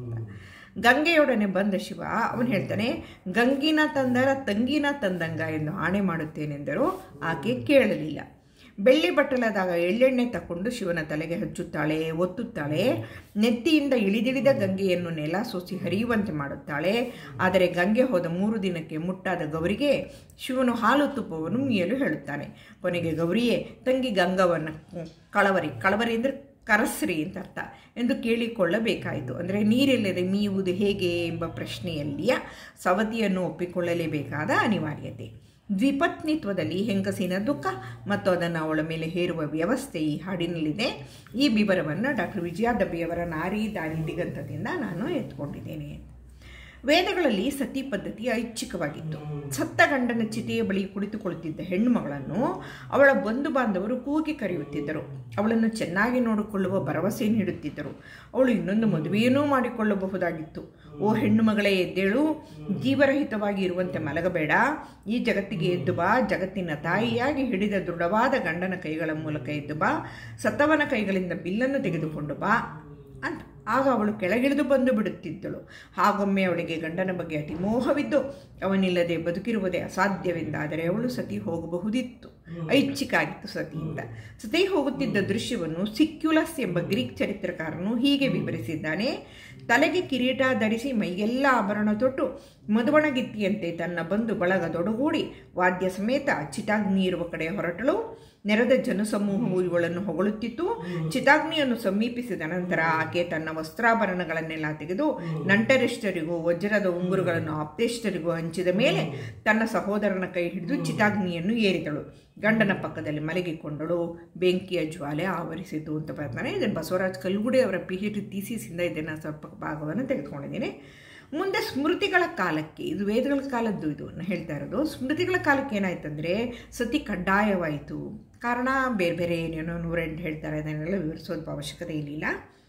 ಗಂಗೆಯೊಡನೆ ಬಂದ ಶಿವ ಅವನು ಹೇಳ್ತಾನೆ ಗಂಗಿನ ತಂದರ ತಂಗಿನ ತಂದಂಗ ಎಂದು ಆಣೆ ಮಾಡುತ್ತೇನೆಂದರು ಆಕೆ ಕೇಳಲಿಲ್ಲ ಬೆಳ್ಳಿ ಬಟ್ಟಲದಾಗ ಎಳ್ಳೆಣ್ಣೆ ತಕೊಂಡು ಶಿವನ ತಲೆಗೆ ಹಚ್ಚುತ್ತಾಳೆ ಒತ್ತುತ್ತಾಳೆ ನೆತ್ತಿಯಿಂದ ಇಳಿದಿಳಿದ ಗಂಗೆಯನ್ನು ನೆಲ ಸೋಸಿ ಹರಿಯುವಂತೆ ಮಾಡುತ್ತಾಳೆ ಆದರೆ ಗಂಗೆ ಹೋದ ಮೂರು ದಿನಕ್ಕೆ ಮುಟ್ಟಾದ ಗೌರಿಗೆ ಶಿವನು ಹಾಲು ತುಪ್ಪವನ್ನು ಮೀಯಲು ಹೇಳುತ್ತಾನೆ ಕೊನೆಗೆ ಗೌರಿಯೇ ತಂಗಿ ಗಂಗವನ್ನು ಕಳವರಿ ಕಳವರಿ ಅಂದರೆ ಕರಸ್ರಿ ಅಂತ ಅರ್ಥ ಎಂದು ಕೇಳಿಕೊಳ್ಳಬೇಕಾಯಿತು ಅಂದರೆ ನೀರಿಲ್ಲದೆ ಮೀಯುವುದು ಹೇಗೆ ಎಂಬ ಪ್ರಶ್ನೆಯಲ್ಲಿಯ ಸವತಿಯನ್ನು ಒಪ್ಪಿಕೊಳ್ಳಲೇಬೇಕಾದ ಅನಿವಾರ್ಯತೆ ದ್ವಿಪತ್ನಿತ್ವದಲ್ಲಿ ಹೆಂಗಸಿನ ದುಃಖ ಮತ್ತು ಅದನ್ನು ಅವಳ ಮೇಲೆ ಹೇರುವ ವ್ಯವಸ್ಥೆ ಈ ಹಾಡಿನಲ್ಲಿದೆ ಈ ವಿವರವನ್ನು ಡಾಕ್ಟರ್ ವಿಜಯ ಡಬ್ಬಿಯವರ ನಾರಿ ದಾರಿ ದಿಗಂತದಿಂದ ನಾನು ಎತ್ಕೊಂಡಿದ್ದೇನೆ ವೇದಗಳಲ್ಲಿ ಸತಿ ಪದ್ಧತಿ ಐಚ್ಛಿಕವಾಗಿತ್ತು ಸತ್ತ ಗಂಡನ ಚಿತೆಯ ಬಳಿ ಕುಳಿತುಕೊಳ್ಳುತ್ತಿದ್ದ ಹೆಣ್ಣು ಮಗಳನ್ನು ಅವಳ ಬಂಧು ಬಾಂಧವರು ಕೂಗಿ ಕರೆಯುತ್ತಿದ್ದರು ಅವಳನ್ನು ಚೆನ್ನಾಗಿ ನೋಡಿಕೊಳ್ಳುವ ಭರವಸೆ ನೀಡುತ್ತಿದ್ದರು ಅವಳು ಇನ್ನೊಂದು ಮದುವೆಯನ್ನೂ ಮಾಡಿಕೊಳ್ಳಬಹುದಾಗಿತ್ತು ಓ ಹೆಣ್ಣು ಮಗಳೇ ಎದ್ದೇಳು ಜೀವರಹಿತವಾಗಿ ಇರುವಂತೆ ಮಲಗಬೇಡ ಈ ಜಗತ್ತಿಗೆ ಎದ್ದು ಬಾ ಜಗತ್ತಿನ ತಾಯಿಯಾಗಿ ಹಿಡಿದ ದೃಢವಾದ ಗಂಡನ ಕೈಗಳ ಮೂಲಕ ಎದ್ದು ಬಾ ಸತ್ತವನ ಕೈಗಳಿಂದ ಬಿಲ್ಲನ್ನು ತೆಗೆದುಕೊಂಡು ಬಾ ಅಂತ ಆಗ ಅವಳು ಕೆಳಗಿಳಿದು ಬಂದು ಬಿಡುತ್ತಿದ್ದಳು ಹಾಗೊಮ್ಮೆ ಅವಳಿಗೆ ಗಂಡನ ಬಗ್ಗೆ ಅತಿ ಮೋಹವಿದ್ದು ಅವನಿಲ್ಲದೆ ಬದುಕಿರುವುದೇ ಅಸಾಧ್ಯವೆಂದಾದರೆ ಅವಳು ಸತಿ ಹೋಗಬಹುದಿತ್ತು ಐಚ್ಛಿಕಾಗಿತ್ತು ಸತಿಯಿಂದ ಸತಿ ಹೋಗುತ್ತಿದ್ದ ದೃಶ್ಯವನ್ನು ಸಿಕ್ಯುಲಸ್ ಎಂಬ ಗ್ರೀಕ್ ಚರಿತ್ರಕಾರನು ಹೀಗೆ ವಿವರಿಸಿದ್ದಾನೆ ತಲೆಗೆ ಕಿರೀಟ ಧರಿಸಿ ಮೈಯೆಲ್ಲ ಆಭರಣ ತೊಟ್ಟು ಮಧುವಣಗಿತ್ತಿಯಂತೆ ತನ್ನ ಬಂಧು ಬಳಗದೊಡಗೂಡಿ ವಾದ್ಯ ಸಮೇತ ಚಿತಾಗ್ನಿ ಇರುವ ಕಡೆ ಹೊರಟಳು ನೆರೆದ ಜನಸಮೂಹವು ಇವಳನ್ನು ಹೊಗಳುತ್ತಿತ್ತು ಚಿತಾಗ್ನಿಯನ್ನು ಸಮೀಪಿಸಿದ ನಂತರ ಆಕೆ ತನ್ನ ವಸ್ತ್ರಾಭರಣಗಳನ್ನೆಲ್ಲ ತೆಗೆದು ನಂಟರಿಷ್ಟರಿಗೂ ವಜ್ರದ ಉಂಗುರುಗಳನ್ನು ಆಪ್ತೇಷ್ಟರಿಗೂ ಹಂಚಿದ ಮೇಲೆ ತನ್ನ ಸಹೋದರನ ಕೈ ಹಿಡಿದು ಚಿತಾಗ್ನಿಯನ್ನು ಏರಿದಳು ಗಂಡನ ಪಕ್ಕದಲ್ಲಿ ಮಲಗಿಕೊಂಡಳು ಬೆಂಕಿಯ ಜ್ವಾಲೆ ಆವರಿಸಿತು ಅಂತ ಬರ್ತಾನೆ ಇದನ್ನು ಬಸವರಾಜ್ ಕಲ್ಗುಡಿ ಅವರ ಪಿ ಎಚ್ ಡಿ ಥೀಸಿಸಿಂದ ಇದನ್ನು ಸ್ವಲ್ಪ ಭಾಗವನ್ನು ತೆಗೆದುಕೊಂಡಿದ್ದೀನಿ ಮುಂದೆ ಸ್ಮೃತಿಗಳ ಕಾಲಕ್ಕೆ ಇದು ವೇದಗಳ ಕಾಲದ್ದು ಇದು ನಾನು ಹೇಳ್ತಾ ಇರೋದು ಸ್ಮೃತಿಗಳ ಕಾಲಕ್ಕೆ ಏನಾಯ್ತಂದರೆ ಸತಿ ಕಡ್ಡಾಯವಾಯಿತು ಕಾರಣ ಬೇರೆ ಬೇರೆ ಏನೇನೋ ನೂರೆಂಟು ಹೇಳ್ತಾರೆ ಅದನ್ನೆಲ್ಲ ವಿವರಿಸೋದು ಅವಶ್ಯಕತೆ ಇರಲಿಲ್ಲ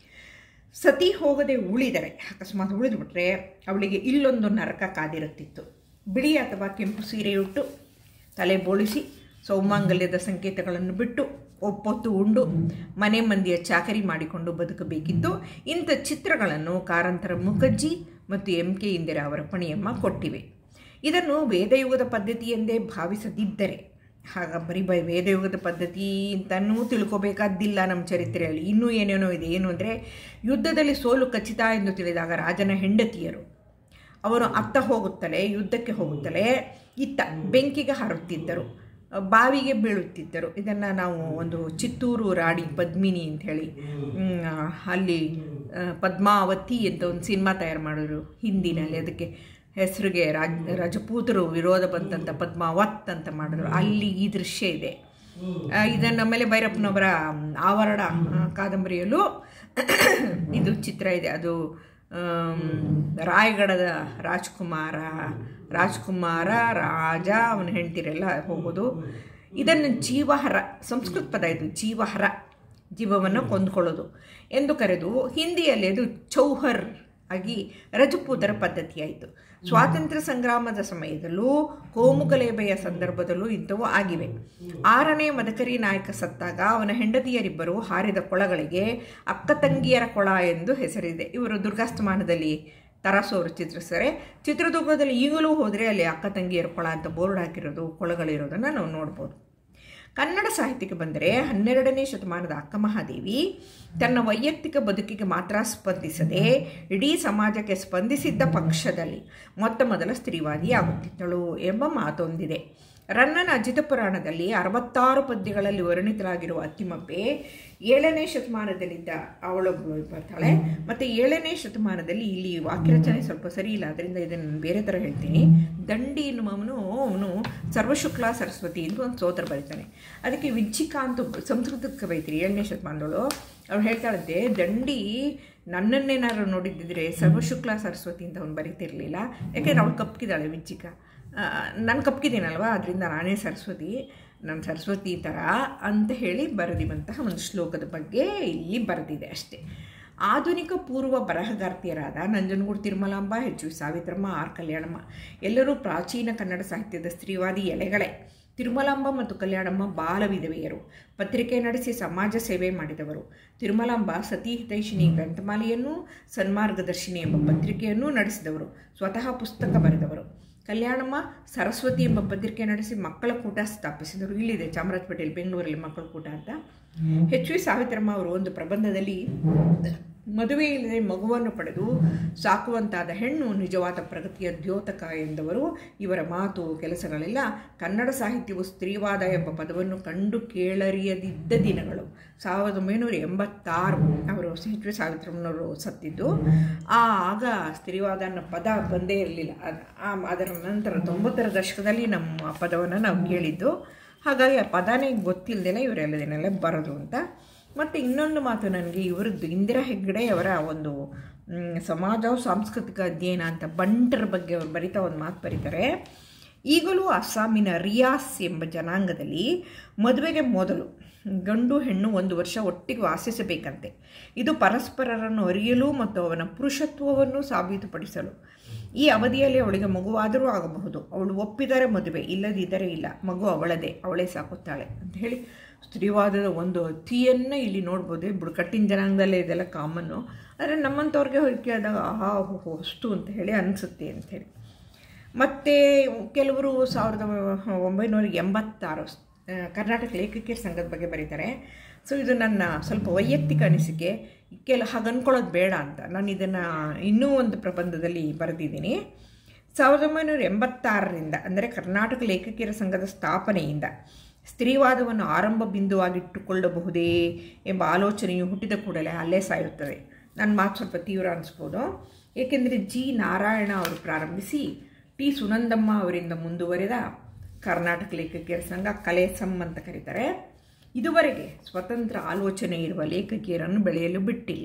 ಸತಿ ಹೋಗದೆ ಉಳಿದರೆ ಅಕಸ್ಮಾತ್ ಉಳಿದುಬಿಟ್ರೆ ಅವಳಿಗೆ ಇಲ್ಲೊಂದು ನರಕ ಕಾದಿರುತ್ತಿತ್ತು ಬಿಳಿ ಅಥವಾ ಕೆಂಪು ಸೀರೆಯುಟ್ಟು ತಲೆ ಬೋಳಿಸಿ ಸೌಮಾಂಗಲ್ಯದ ಸಂಕೇತಗಳನ್ನು ಬಿಟ್ಟು ಒಪ್ಪೊತ್ತು ಉಂಡು ಮನೆ ಮಂದಿಯ ಚಾಕರಿ ಮಾಡಿಕೊಂಡು ಬದುಕಬೇಕಿತ್ತು ಇಂಥ ಚಿತ್ರಗಳನ್ನು ಕಾರಂತರ ಮುಖರ್ಜಿ ಮತ್ತು ಎಂ ಕೆ ಇಂದಿರಾ ಅವರ ಪಣಿಯಮ್ಮ ಕೊಟ್ಟಿವೆ ಇದನ್ನು ವೇದಯುಗದ ಪದ್ಧತಿ ಎಂದೇ ಭಾವಿಸದಿದ್ದರೆ ಆಗ ಬರೀ ಬೈ ವೇದಯುಗದ ಪದ್ಧತಿ ಅಂತನೂ ತಿಳ್ಕೊಬೇಕಾದ್ದಿಲ್ಲ ನಮ್ಮ ಚರಿತ್ರೆಯಲ್ಲಿ ಇನ್ನೂ ಏನೇನೋ ಇದೆ ಏನು ಅಂದರೆ ಯುದ್ಧದಲ್ಲಿ ಸೋಲು ಖಚಿತ ಎಂದು ತಿಳಿದಾಗ ರಾಜನ ಹೆಂಡತಿಯರು ಅವರು ಅತ್ತ ಹೋಗುತ್ತಲೇ ಯುದ್ಧಕ್ಕೆ ಹೋಗುತ್ತಲೇ ಇತ್ತ ಬೆಂಕಿಗೆ ಹಾರುತ್ತಿದ್ದರು ಬಾವಿಗೆ ಬೀಳುತ್ತಿದ್ದರು ಇದನ್ನು ನಾವು ಒಂದು ಚಿತ್ತೂರು ರಾಣಿ ಪದ್ಮಿನಿ ಅಂಥೇಳಿ ಅಲ್ಲಿ ಪದ್ಮಾವತಿ ಅಂತ ಒಂದು ಸಿನಿಮಾ ತಯಾರು ಮಾಡಿದ್ರು ಹಿಂದಿನಲ್ಲಿ ಅದಕ್ಕೆ ಹೆಸರಿಗೆ ರಾಜ ರಾಜಪೂತರು ವಿರೋಧ ಬಂತಂತ ಪದ್ಮಾವತ್ ಅಂತ ಮಾಡಿದ್ರು ಅಲ್ಲಿ ಈ ದೃಶ್ಯ ಇದೆ ಆ, ಇದನ್ನು ಆಮೇಲೆ ಭೈರಪ್ಪನವರ ಆವರಣ ಆ, ಕಾದಂಬರಿಯಲ್ಲೂ ಇದು ಚಿತ್ರ ಇದೆ ಅದು ಆಮ್, ರಾಯಗಢದ ರಾಜ್ಕುಮಾರ ರಾಜ್ಕುಮಾರ ರಾಜ ಅವನ ಹೆಂಡತಿರೆಲ್ಲ ಹೋಗೋದು ಇದನ್ನು ಜೀವಹರ ಸಂಸ್ಕೃತ ಪದ ಇದು ಜೀವಹರ ಜೀವವನ್ನು ಕೊಂದುಕೊಳ್ಳೋದು ಎಂದು ಕರೆದು ಹಿಂದಿಯಲ್ಲಿ ಅದು ಚೌಹರ್ ಆಗಿ ರಜಪೂತರ ಪದ್ಧತಿಯಾಯಿತು ಸ್ವಾತಂತ್ರ್ಯ ಸಂಗ್ರಾಮದ ಸಮಯದಲ್ಲೂ ಕೋಮುಗಲೇಬೆಯ ಸಂದರ್ಭದಲ್ಲೂ ಇಂಥವು ಆಗಿವೆ ಆರನೇ ಮದಕರಿ ನಾಯಕ ಸತ್ತಾಗ ಅವನ ಹೆಂಡತಿಯರಿಬ್ಬರು ಹಾರಿದ ಕೊಳಗಳಿಗೆ ಅಕ್ಕ ತಂಗಿಯರ ಕೊಳ ಎಂದು ಹೆಸರಿದೆ ಇವರು ದುರ್ಗಾಸ್ತಮಾನದಲ್ಲಿ ತರಾಸು ಅವರು ಚಿತ್ರಿಸ್ತಾರೆ ಚಿತ್ರದುರ್ಗದಲ್ಲಿ ಈಗಲೂ ಹೋದರೆ ಅಲ್ಲಿ ಅಕ್ಕ ತಂಗಿಯರ ಕೊಳ ಅಂತ ಬೋರ್ಡ್ ಹಾಕಿರೋದು ಕೊಳಗಳಿರೋದನ್ನು ನಾವು ನೋಡ್ಬೋದು ಕನ್ನಡ ಸಾಹಿತ್ಯಕ್ಕೆ ಬಂದರೆ ಹನ್ನೆರಡನೇ ಶತಮಾನದ ಅಕ್ಕಮಹಾದೇವಿ ತನ್ನ ವೈಯಕ್ತಿಕ ಬದುಕಿಗೆ ಮಾತ್ರ ಸ್ಪಂದಿಸದೆ ಇಡೀ ಸಮಾಜಕ್ಕೆ ಸ್ಪಂದಿಸಿದ್ದ ಪಕ್ಷದಲ್ಲಿ ಮೊತ್ತ ಮೊದಲ ಸ್ತ್ರೀವಾದಿಯಾಗುತ್ತಿದ್ದಳು ಎಂಬ ಮಾತೊಂದಿದೆ ರನ್ನನ ಅಜಿತ ಪುರಾಣದಲ್ಲಿ ಅರವತ್ತಾರು ಪದ್ಯಗಳಲ್ಲಿ ವರ್ಣಿತರಾಗಿರುವ ಅತ್ತಿಮಬ್ಬೆ ಏಳನೇ ಶತಮಾನದಲ್ಲಿದ್ದ ಅವಳು ಬರ್ತಾಳೆ ಮತ್ತು ಏಳನೇ ಶತಮಾನದಲ್ಲಿ ಇಲ್ಲಿ ವಾಕ್ಯರಚನೆ ಸ್ವಲ್ಪ ಸರಿ ಇಲ್ಲ ಅದರಿಂದ ಇದನ್ನು ನಾನು ಬೇರೆ ಥರ ಹೇಳ್ತೀನಿ ದಂಡಿ ಎನ್ನುವವನು ಅವನು ಸರ್ವಶುಕ್ಲ ಸರಸ್ವತಿ ಅಂತ ಒಂದು ಸ್ತೋತ್ರ ಬರೀತಾನೆ ಅದಕ್ಕೆ ವಿಜ್ಜಿಕಾ ಅಂತ ಒಬ್ಬ ಸಂಸ್ಕೃತಕ್ಕೆ ಬೈತೀರಿ ಏಳನೇ ಶತಮಾನದವಳು ಅವಳು ಹೇಳ್ತಾಳಂತೆ ದಂಡಿ ನನ್ನನ್ನೇನಾದ್ರು ನೋಡಿದ್ದಿದ್ರೆ ಸರ್ವಶುಕ್ಲ ಸರಸ್ವತಿ ಅಂತ ಅವನು ಬರೀತಿರ್ಲಿಲ್ಲ ಯಾಕೆಂದ್ರೆ ಅವಳು ಕಪ್ಕಿದ್ದಾಳೆ ವಿಜ್ಜಿಕಾ ನಾನು ಕಪ್ಕಿದ್ದೀನಲ್ವ ಅದರಿಂದ ನಾನೇ ಸರಸ್ವತಿ ನಾನು ಸರಸ್ವತಿ ಥರ ಅಂತ ಹೇಳಿ ಬರೆದಿರುವಂತಹ ಒಂದು ಶ್ಲೋಕದ ಬಗ್ಗೆ ಇಲ್ಲಿ ಬರೆದಿದೆ ಅಷ್ಟೇ ಆಧುನಿಕ ಪೂರ್ವ ಬರಹಗಾರ್ತಿಯರಾದ ನಂಜನಗೂಡು ತಿರುಮಲಾಂಬ ಹೆಚ್ಚು ಸಾವಿತ್ರಮ್ಮ ಆರ್ ಕಲ್ಯಾಣಮ್ಮ ಎಲ್ಲರೂ ಪ್ರಾಚೀನ ಕನ್ನಡ ಸಾಹಿತ್ಯದ ಸ್ತ್ರೀವಾದಿ ಎಲೆಗಳೇ ತಿರುಮಲಾಂಬ ಮತ್ತು ಕಲ್ಯಾಣಮ್ಮ ಬಾಲ ವಿಧವೆಯರು ಪತ್ರಿಕೆ ನಡೆಸಿ ಸಮಾಜ ಸೇವೆ ಮಾಡಿದವರು ತಿರುಮಲಾಂಬ ಸತಿ ಹಿತೈಷಿಣಿ ಗ್ರಂಥಮಾಲೆಯನ್ನು ಸನ್ಮಾರ್ಗದರ್ಶಿನಿ ಎಂಬ ಪತ್ರಿಕೆಯನ್ನು ನಡೆಸಿದವರು ಸ್ವತಃ ಪುಸ್ತಕ ಬರೆದವರು ಕಲ್ಯಾಣಮ್ಮ ಸರಸ್ವತಿ ಎಂಬ ಪತ್ರಿಕೆ ನಡೆಸಿ ಮಕ್ಕಳ ಕೂಟ ಸ್ಥಾಪಿಸಿದರು ಇಲ್ಲಿದೆ ಚಾಮರಾಜಪೇಟೆಯಲ್ಲಿ ಬೆಂಗಳೂರಲ್ಲಿ ಮಕ್ಕಳ ಕೂಟ ಅಂತ ಎಚ್ ವಿ ಸಾವಿತ್ರಮ್ಮ ಅವರು ಒಂದು ಪ್ರಬಂಧದಲ್ಲಿ ಮದುವೆ ಇಲ್ಲದೆ ಮಗುವನ್ನು ಪಡೆದು ಸಾಕುವಂತಾದ ಹೆಣ್ಣು ನಿಜವಾದ ಪ್ರಗತಿಯ ದ್ಯೋತಕ ಎಂದವರು ಇವರ ಮಾತು ಕೆಲಸಗಳೆಲ್ಲ ಕನ್ನಡ ಸಾಹಿತ್ಯವು ಸ್ತ್ರೀವಾದ ಎಂಬ ಪದವನ್ನು ಕಂಡು ಕೇಳರಿಯದಿದ್ದ ದಿನಗಳು ಸಾವಿರದ ಒಂಬೈನೂರ ಎಂಬತ್ತಾರು ಅವರು ಎಚ್ ವಿ ಸಾವಿತ್ರಮ್ಮನವರು ಸತ್ತಿದ್ದು ಆ ಆಗ ಸ್ತ್ರೀವಾದ ಅನ್ನೋ ಪದ ಬಂದೇ ಇರಲಿಲ್ಲ ಅದ್- ಆ ಅದರ ನಂತರ ತೊಂಬತ್ತರ ದಶಕದಲ್ಲಿ ನಮ್ಮ ಆ ಪದವನ್ನು ನಾವು ಕೇಳಿದ್ದು ಹಾಗಾಗಿ ಆ ಪದನೇ ಗೊತ್ತಿಲ್ಲದೇನೆ ಇವರೆಲ್ಲದನ್ನೆಲ್ಲ ಬರೋದು ಅಂತ ಮತ್ತು ಇನ್ನೊಂದು ಮಾತು ನನಗೆ ಇವರದ್ದು ಇಂದಿರಾ ಹೆಗ್ಗಡೆ ಅವರ ಒಂದು ಮ್, ಸಮಾಜ ಸಾಂಸ್ಕೃತಿಕ ಅಧ್ಯಯನ ಅಂತ ಬಂಟರ ಬಗ್ಗೆ ಅವ್ರು ಬರಿತಾ ಒಂದು ಮಾತು ಬರೀತಾರೆ ಈಗಲೂ ಅಸ್ಸಾಮಿನ ರಿಯಾಸ್ ಎಂಬ ಜನಾಂಗದಲ್ಲಿ ಮದುವೆಗೆ ಮೊದಲು ಗಂಡು ಹೆಣ್ಣು ಒಂದು ವರ್ಷ ಒಟ್ಟಿಗೆ ವಾಸಿಸಬೇಕಂತೆ ಇದು ಪರಸ್ಪರರನ್ನು ಅರಿಯಲು ಮತ್ತು ಅವನ ಪುರುಷತ್ವವನ್ನು ಸಾಬೀತುಪಡಿಸಲು ಈ ಅವಧಿಯಲ್ಲಿ ಅವಳಿಗೆ ಮಗುವಾದರೂ ಆಗಬಹುದು ಅವಳು ಒಪ್ಪಿದರೆ ಮದುವೆ ಇಲ್ಲದಿದ್ದರೆ ಇಲ್ಲ ಮಗು ಅವಳದೇ ಅವಳೇ ಸಾಕುತ್ತಾಳೆ ಅಂತ ಹೇಳಿ ಸ್ತ್ರೀವಾದದ ಒಂದು ಅತಿಯನ್ನು ಇಲ್ಲಿ ನೋಡ್ಬೋದು ಬುಡಕಟ್ಟಿನ ಜನಾಂಗದಲ್ಲೇ ಇದೆಲ್ಲ ಕಾಮನ್ನು ಆದರೆ ನಮ್ಮಂಥವ್ರಿಗೆ ಹೋಗಿ ಕೇಳಿದಾಗ ಆಹಾ ಹೋ ಅಷ್ಟು ಅಂತ ಹೇಳಿ ಅನಿಸುತ್ತೆ ಅಂಥೇಳಿ ಮತ್ತು ಕೆಲವರು ಸಾವಿರದ ಒಂಬೈನೂರ ಎಂಬತ್ತಾರು ಆ, ಕರ್ನಾಟಕ ಲೇಖಕಿಯರ ಸಂಘದ ಬಗ್ಗೆ ಬರೀತಾರೆ ಸೊ ಇದು ನನ್ನ ಸ್ವಲ್ಪ ವೈಯಕ್ತಿಕ ಅನಿಸಿಕೆ ಕೆಲ ಹಾಗೆ ಅಂದ್ಕೊಳ್ಳೋದು ಬೇಡ ಅಂತ ನಾನು ಇದನ್ನು ಇನ್ನೂ ಒಂದು ಪ್ರಬಂಧದಲ್ಲಿ ಬರೆದಿದ್ದೀನಿ ಸಾವಿರದ ಒಂಬೈನೂರ ಎಂಬತ್ತಾರರಿಂದ ಅಂದರೆ ಕರ್ನಾಟಕ ಲೇಖಕಿಯರ ಸಂಘದ ಸ್ಥಾಪನೆಯಿಂದ ಸ್ತ್ರೀವಾದವನ್ನು ಆರಂಭ ಬಿಂದುವಾಗಿಟ್ಟುಕೊಳ್ಳಬಹುದೇ ಎಂಬ ಆಲೋಚನೆಯು ಹುಟ್ಟಿದ ಕೂಡಲೇ ಅಲ್ಲೇ ಸಾಯುತ್ತದೆ ನನ್ನ ಮಾತು ಸ್ವಲ್ಪ ತೀವ್ರ ಅನಿಸ್ಬೋದು ಏಕೆಂದರೆ ಜಿ ನಾರಾಯಣ ಅವರು ಪ್ರಾರಂಭಿಸಿ ಟಿ ಸುನಂದಮ್ಮ ಅವರಿಂದ ಮುಂದುವರೆದ ಕರ್ನಾಟಕ ಲೇಖಕಿಯರ ಸಂಘ ಕಲೆ ಸಮ್ ಅಂತ ಕರೀತಾರೆ ಇದುವರೆಗೆ ಸ್ವತಂತ್ರ ಆಲೋಚನೆ ಇರುವ ಲೇಖಕಿಯರನ್ನು ಬೆಳೆಯಲು ಬಿಟ್ಟಿಲ್ಲ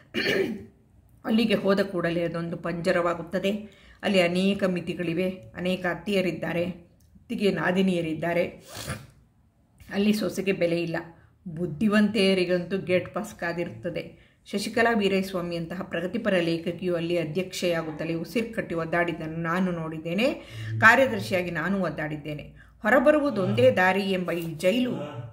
ಅಲ್ಲಿಗೆ ಹೋದ ಕೂಡಲೇ ಅದೊಂದು ಪಂಜರವಾಗುತ್ತದೆ ಅಲ್ಲಿ ಅನೇಕ ಮಿತಿಗಳಿವೆ ಅನೇಕ ಅತ್ತಿಯರಿದ್ದಾರೆ ಅತ್ತಿಗೆ ನಾದಿನಿಯರಿದ್ದಾರೆ ಅಲ್ಲಿ ಸೊಸೆಗೆ ಬೆಲೆ ಇಲ್ಲ ಬುದ್ಧಿವಂತೆಯರಿಗಂತೂ ಗೇಟ್ ಪಾಸ್ ಕಾದಿರುತ್ತದೆ ಶಶಿಕಲಾ ವೀರಸ್ವಾಮಿಯಂತಹ ಪ್ರಗತಿಪರ ಲೇಖಕಿಯು ಅಲ್ಲಿ ಅಧ್ಯಕ್ಷೆಯಾಗುತ್ತಲೇ ಉಸಿರು ಕಟ್ಟಿ ಒದ್ದಾಡಿದ್ದನ್ನು ನಾನು ನೋಡಿದ್ದೇನೆ ಕಾರ್ಯದರ್ಶಿಯಾಗಿ ನಾನು ಒದ್ದಾಡಿದ್ದೇನೆ ಹೊರಬರುವುದೊಂದೇ ದಾರಿ ಎಂಬ ಈ ಜೈಲು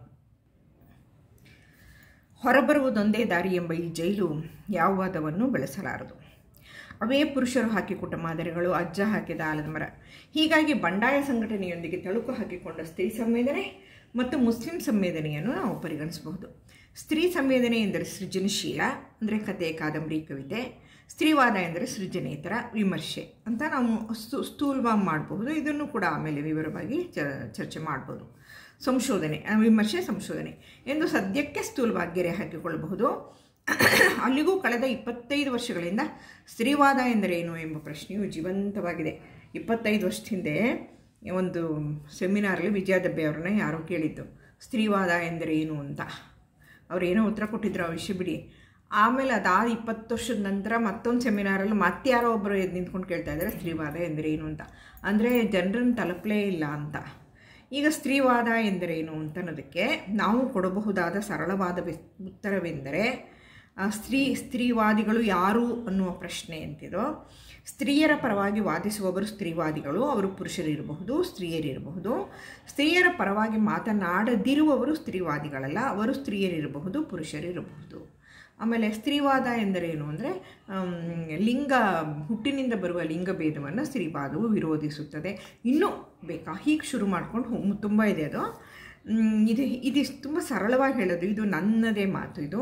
ಹೊರಬರುವುದೊಂದೇ ದಾರಿ ಎಂಬ ಈ ಜೈಲು ಯಾವ ವಾದವನ್ನು ಬೆಳೆಸಲಾರದು ಅವೇ ಪುರುಷರು ಹಾಕಿಕೊಟ್ಟ ಮಾದರಿಗಳು ಅಜ್ಜ ಹಾಕಿದ ಆಲದ ಮರ ಹೀಗಾಗಿ ಬಂಡಾಯ ಸಂಘಟನೆಯೊಂದಿಗೆ ತಳುಕು ಹಾಕಿಕೊಂಡ ಸ್ತ್ರೀ ಸಂವೇದನೆ ಮತ್ತು ಮುಸ್ಲಿಂ ಸಂವೇದನೆಯನ್ನು ನಾವು ಪರಿಗಣಿಸಬಹುದು ಸ್ತ್ರೀ ಸಂವೇದನೆ ಎಂದರೆ ಸೃಜನಶೀಲ ಅಂದರೆ ಕತೆ ಕಾದಂಬರಿ ಕವಿತೆ ಸ್ತ್ರೀವಾದ ಎಂದರೆ ಸೃಜನೇತರ ವಿಮರ್ಶೆ ಅಂತ ನಾವು ಸ್ತು ಸ್ಥೂಲವಾಗಿ ಮಾಡಬಹುದು ಇದನ್ನು ಕೂಡ ಆಮೇಲೆ ವಿವರವಾಗಿ ಚ ಚರ್ಚೆ ಮಾಡ್ಬೋದು ಸಂಶೋಧನೆ ಆ, ವಿಮರ್ಶೆ ಸಂಶೋಧನೆ ಎಂದು ಸದ್ಯಕ್ಕೆ ಸ್ಥೂಲವಾಗಿ ಗೆರೆ ಹಾಕಿಕೊಳ್ಳಬಹುದು ಅಲ್ಲಿಗೂ ಕಳೆದ ಇಪ್ಪತ್ತೈದು ವರ್ಷಗಳಿಂದ ಸ್ತ್ರೀವಾದ ಎಂದರೇನು ಎಂಬ ಪ್ರಶ್ನೆಯು ಜೀವಂತವಾಗಿದೆ ಇಪ್ಪತ್ತೈದು ವರ್ಷದ ಹಿಂದೆ ಒಂದು ಸೆಮಿನಾರಲ್ಲಿ ವಿಜಯ ದಬ್ಬೆ ಅವ್ರನ್ನ ಯಾರೋ ಕೇಳಿದ್ದು ಸ್ತ್ರೀವಾದ ಎಂದರೆ ಏನು ಅಂತ ಅವ್ರು ಏನೋ ಉತ್ತರ ಕೊಟ್ಟಿದ್ರು ಆ ವಿಷಯ ಬಿಡಿ ಆಮೇಲೆ ಅದಾದ ಇಪ್ಪತ್ತು ವರ್ಷದ ನಂತರ ಮತ್ತೊಂದು ಸೆಮಿನಾರಲ್ಲಿ ಮತ್ತೆ ಯಾರೋ ಒಬ್ಬರು ಎದ್ದು ನಿಂತ್ಕೊಂಡು ಕೇಳ್ತಾ ಇದ್ದಾರೆ ಸ್ತ್ರೀವಾದ ಎಂದರೆ ಏನು ಅಂತ ಅಂದರೆ ಜನರನ್ನು ತಲುಪಲೇ ಇಲ್ಲ ಅಂತ ಈಗ ಸ್ತ್ರೀವಾದ ಎಂದರೇನು ಅಂತ ಅನ್ನೋದಕ್ಕೆ ನಾವು ಕೊಡಬಹುದಾದ ಸರಳವಾದ ವಿ- ಉತ್ತರವೆಂದರೆ ಆ, ಸ್ತ್ರೀ ಸ್ತ್ರೀವಾದಿಗಳು ಯಾರು ಅನ್ನುವ ಪ್ರಶ್ನೆ ಅಂತಿದೋ ಸ್ತ್ರೀಯರ ಪರವಾಗಿ ವಾದಿಸುವವರು ಸ್ತ್ರೀವಾದಿಗಳು ಅವರು ಪುರುಷರಿರಬಹುದು ಸ್ತ್ರೀಯರಿರಬಹುದು ಸ್ತ್ರೀಯರ ಪರವಾಗಿ ಮಾತನಾಡದಿರುವವರು ಸ್ತ್ರೀವಾದಿಗಳಲ್ಲ ಅವರು ಸ್ತ್ರೀಯರಿರಬಹುದು ಪುರುಷರಿರಬಹುದು ಆಮೇಲೆ ಸ್ತ್ರೀವಾದ ಎಂದರೇನು ಅಂದರೆ ಲಿಂಗ ಹುಟ್ಟಿನಿಂದ ಬರುವ ಲಿಂಗಭೇದವನ್ನು ಸ್ತ್ರೀವಾದವು ವಿರೋಧಿಸುತ್ತದೆ ಇನ್ನೂ ಬೇಕಾ ಹೀಗೆ ಶುರು ಮಾಡ್ಕೊಂಡು ತುಂಬ ಇದೆ ಅದು ಮ್, ಇದು ಇದು ತುಂಬ ಸರಳವಾಗಿ ಹೇಳೋದು ಇದು ನನ್ನದೇ ಮಾತು ಇದು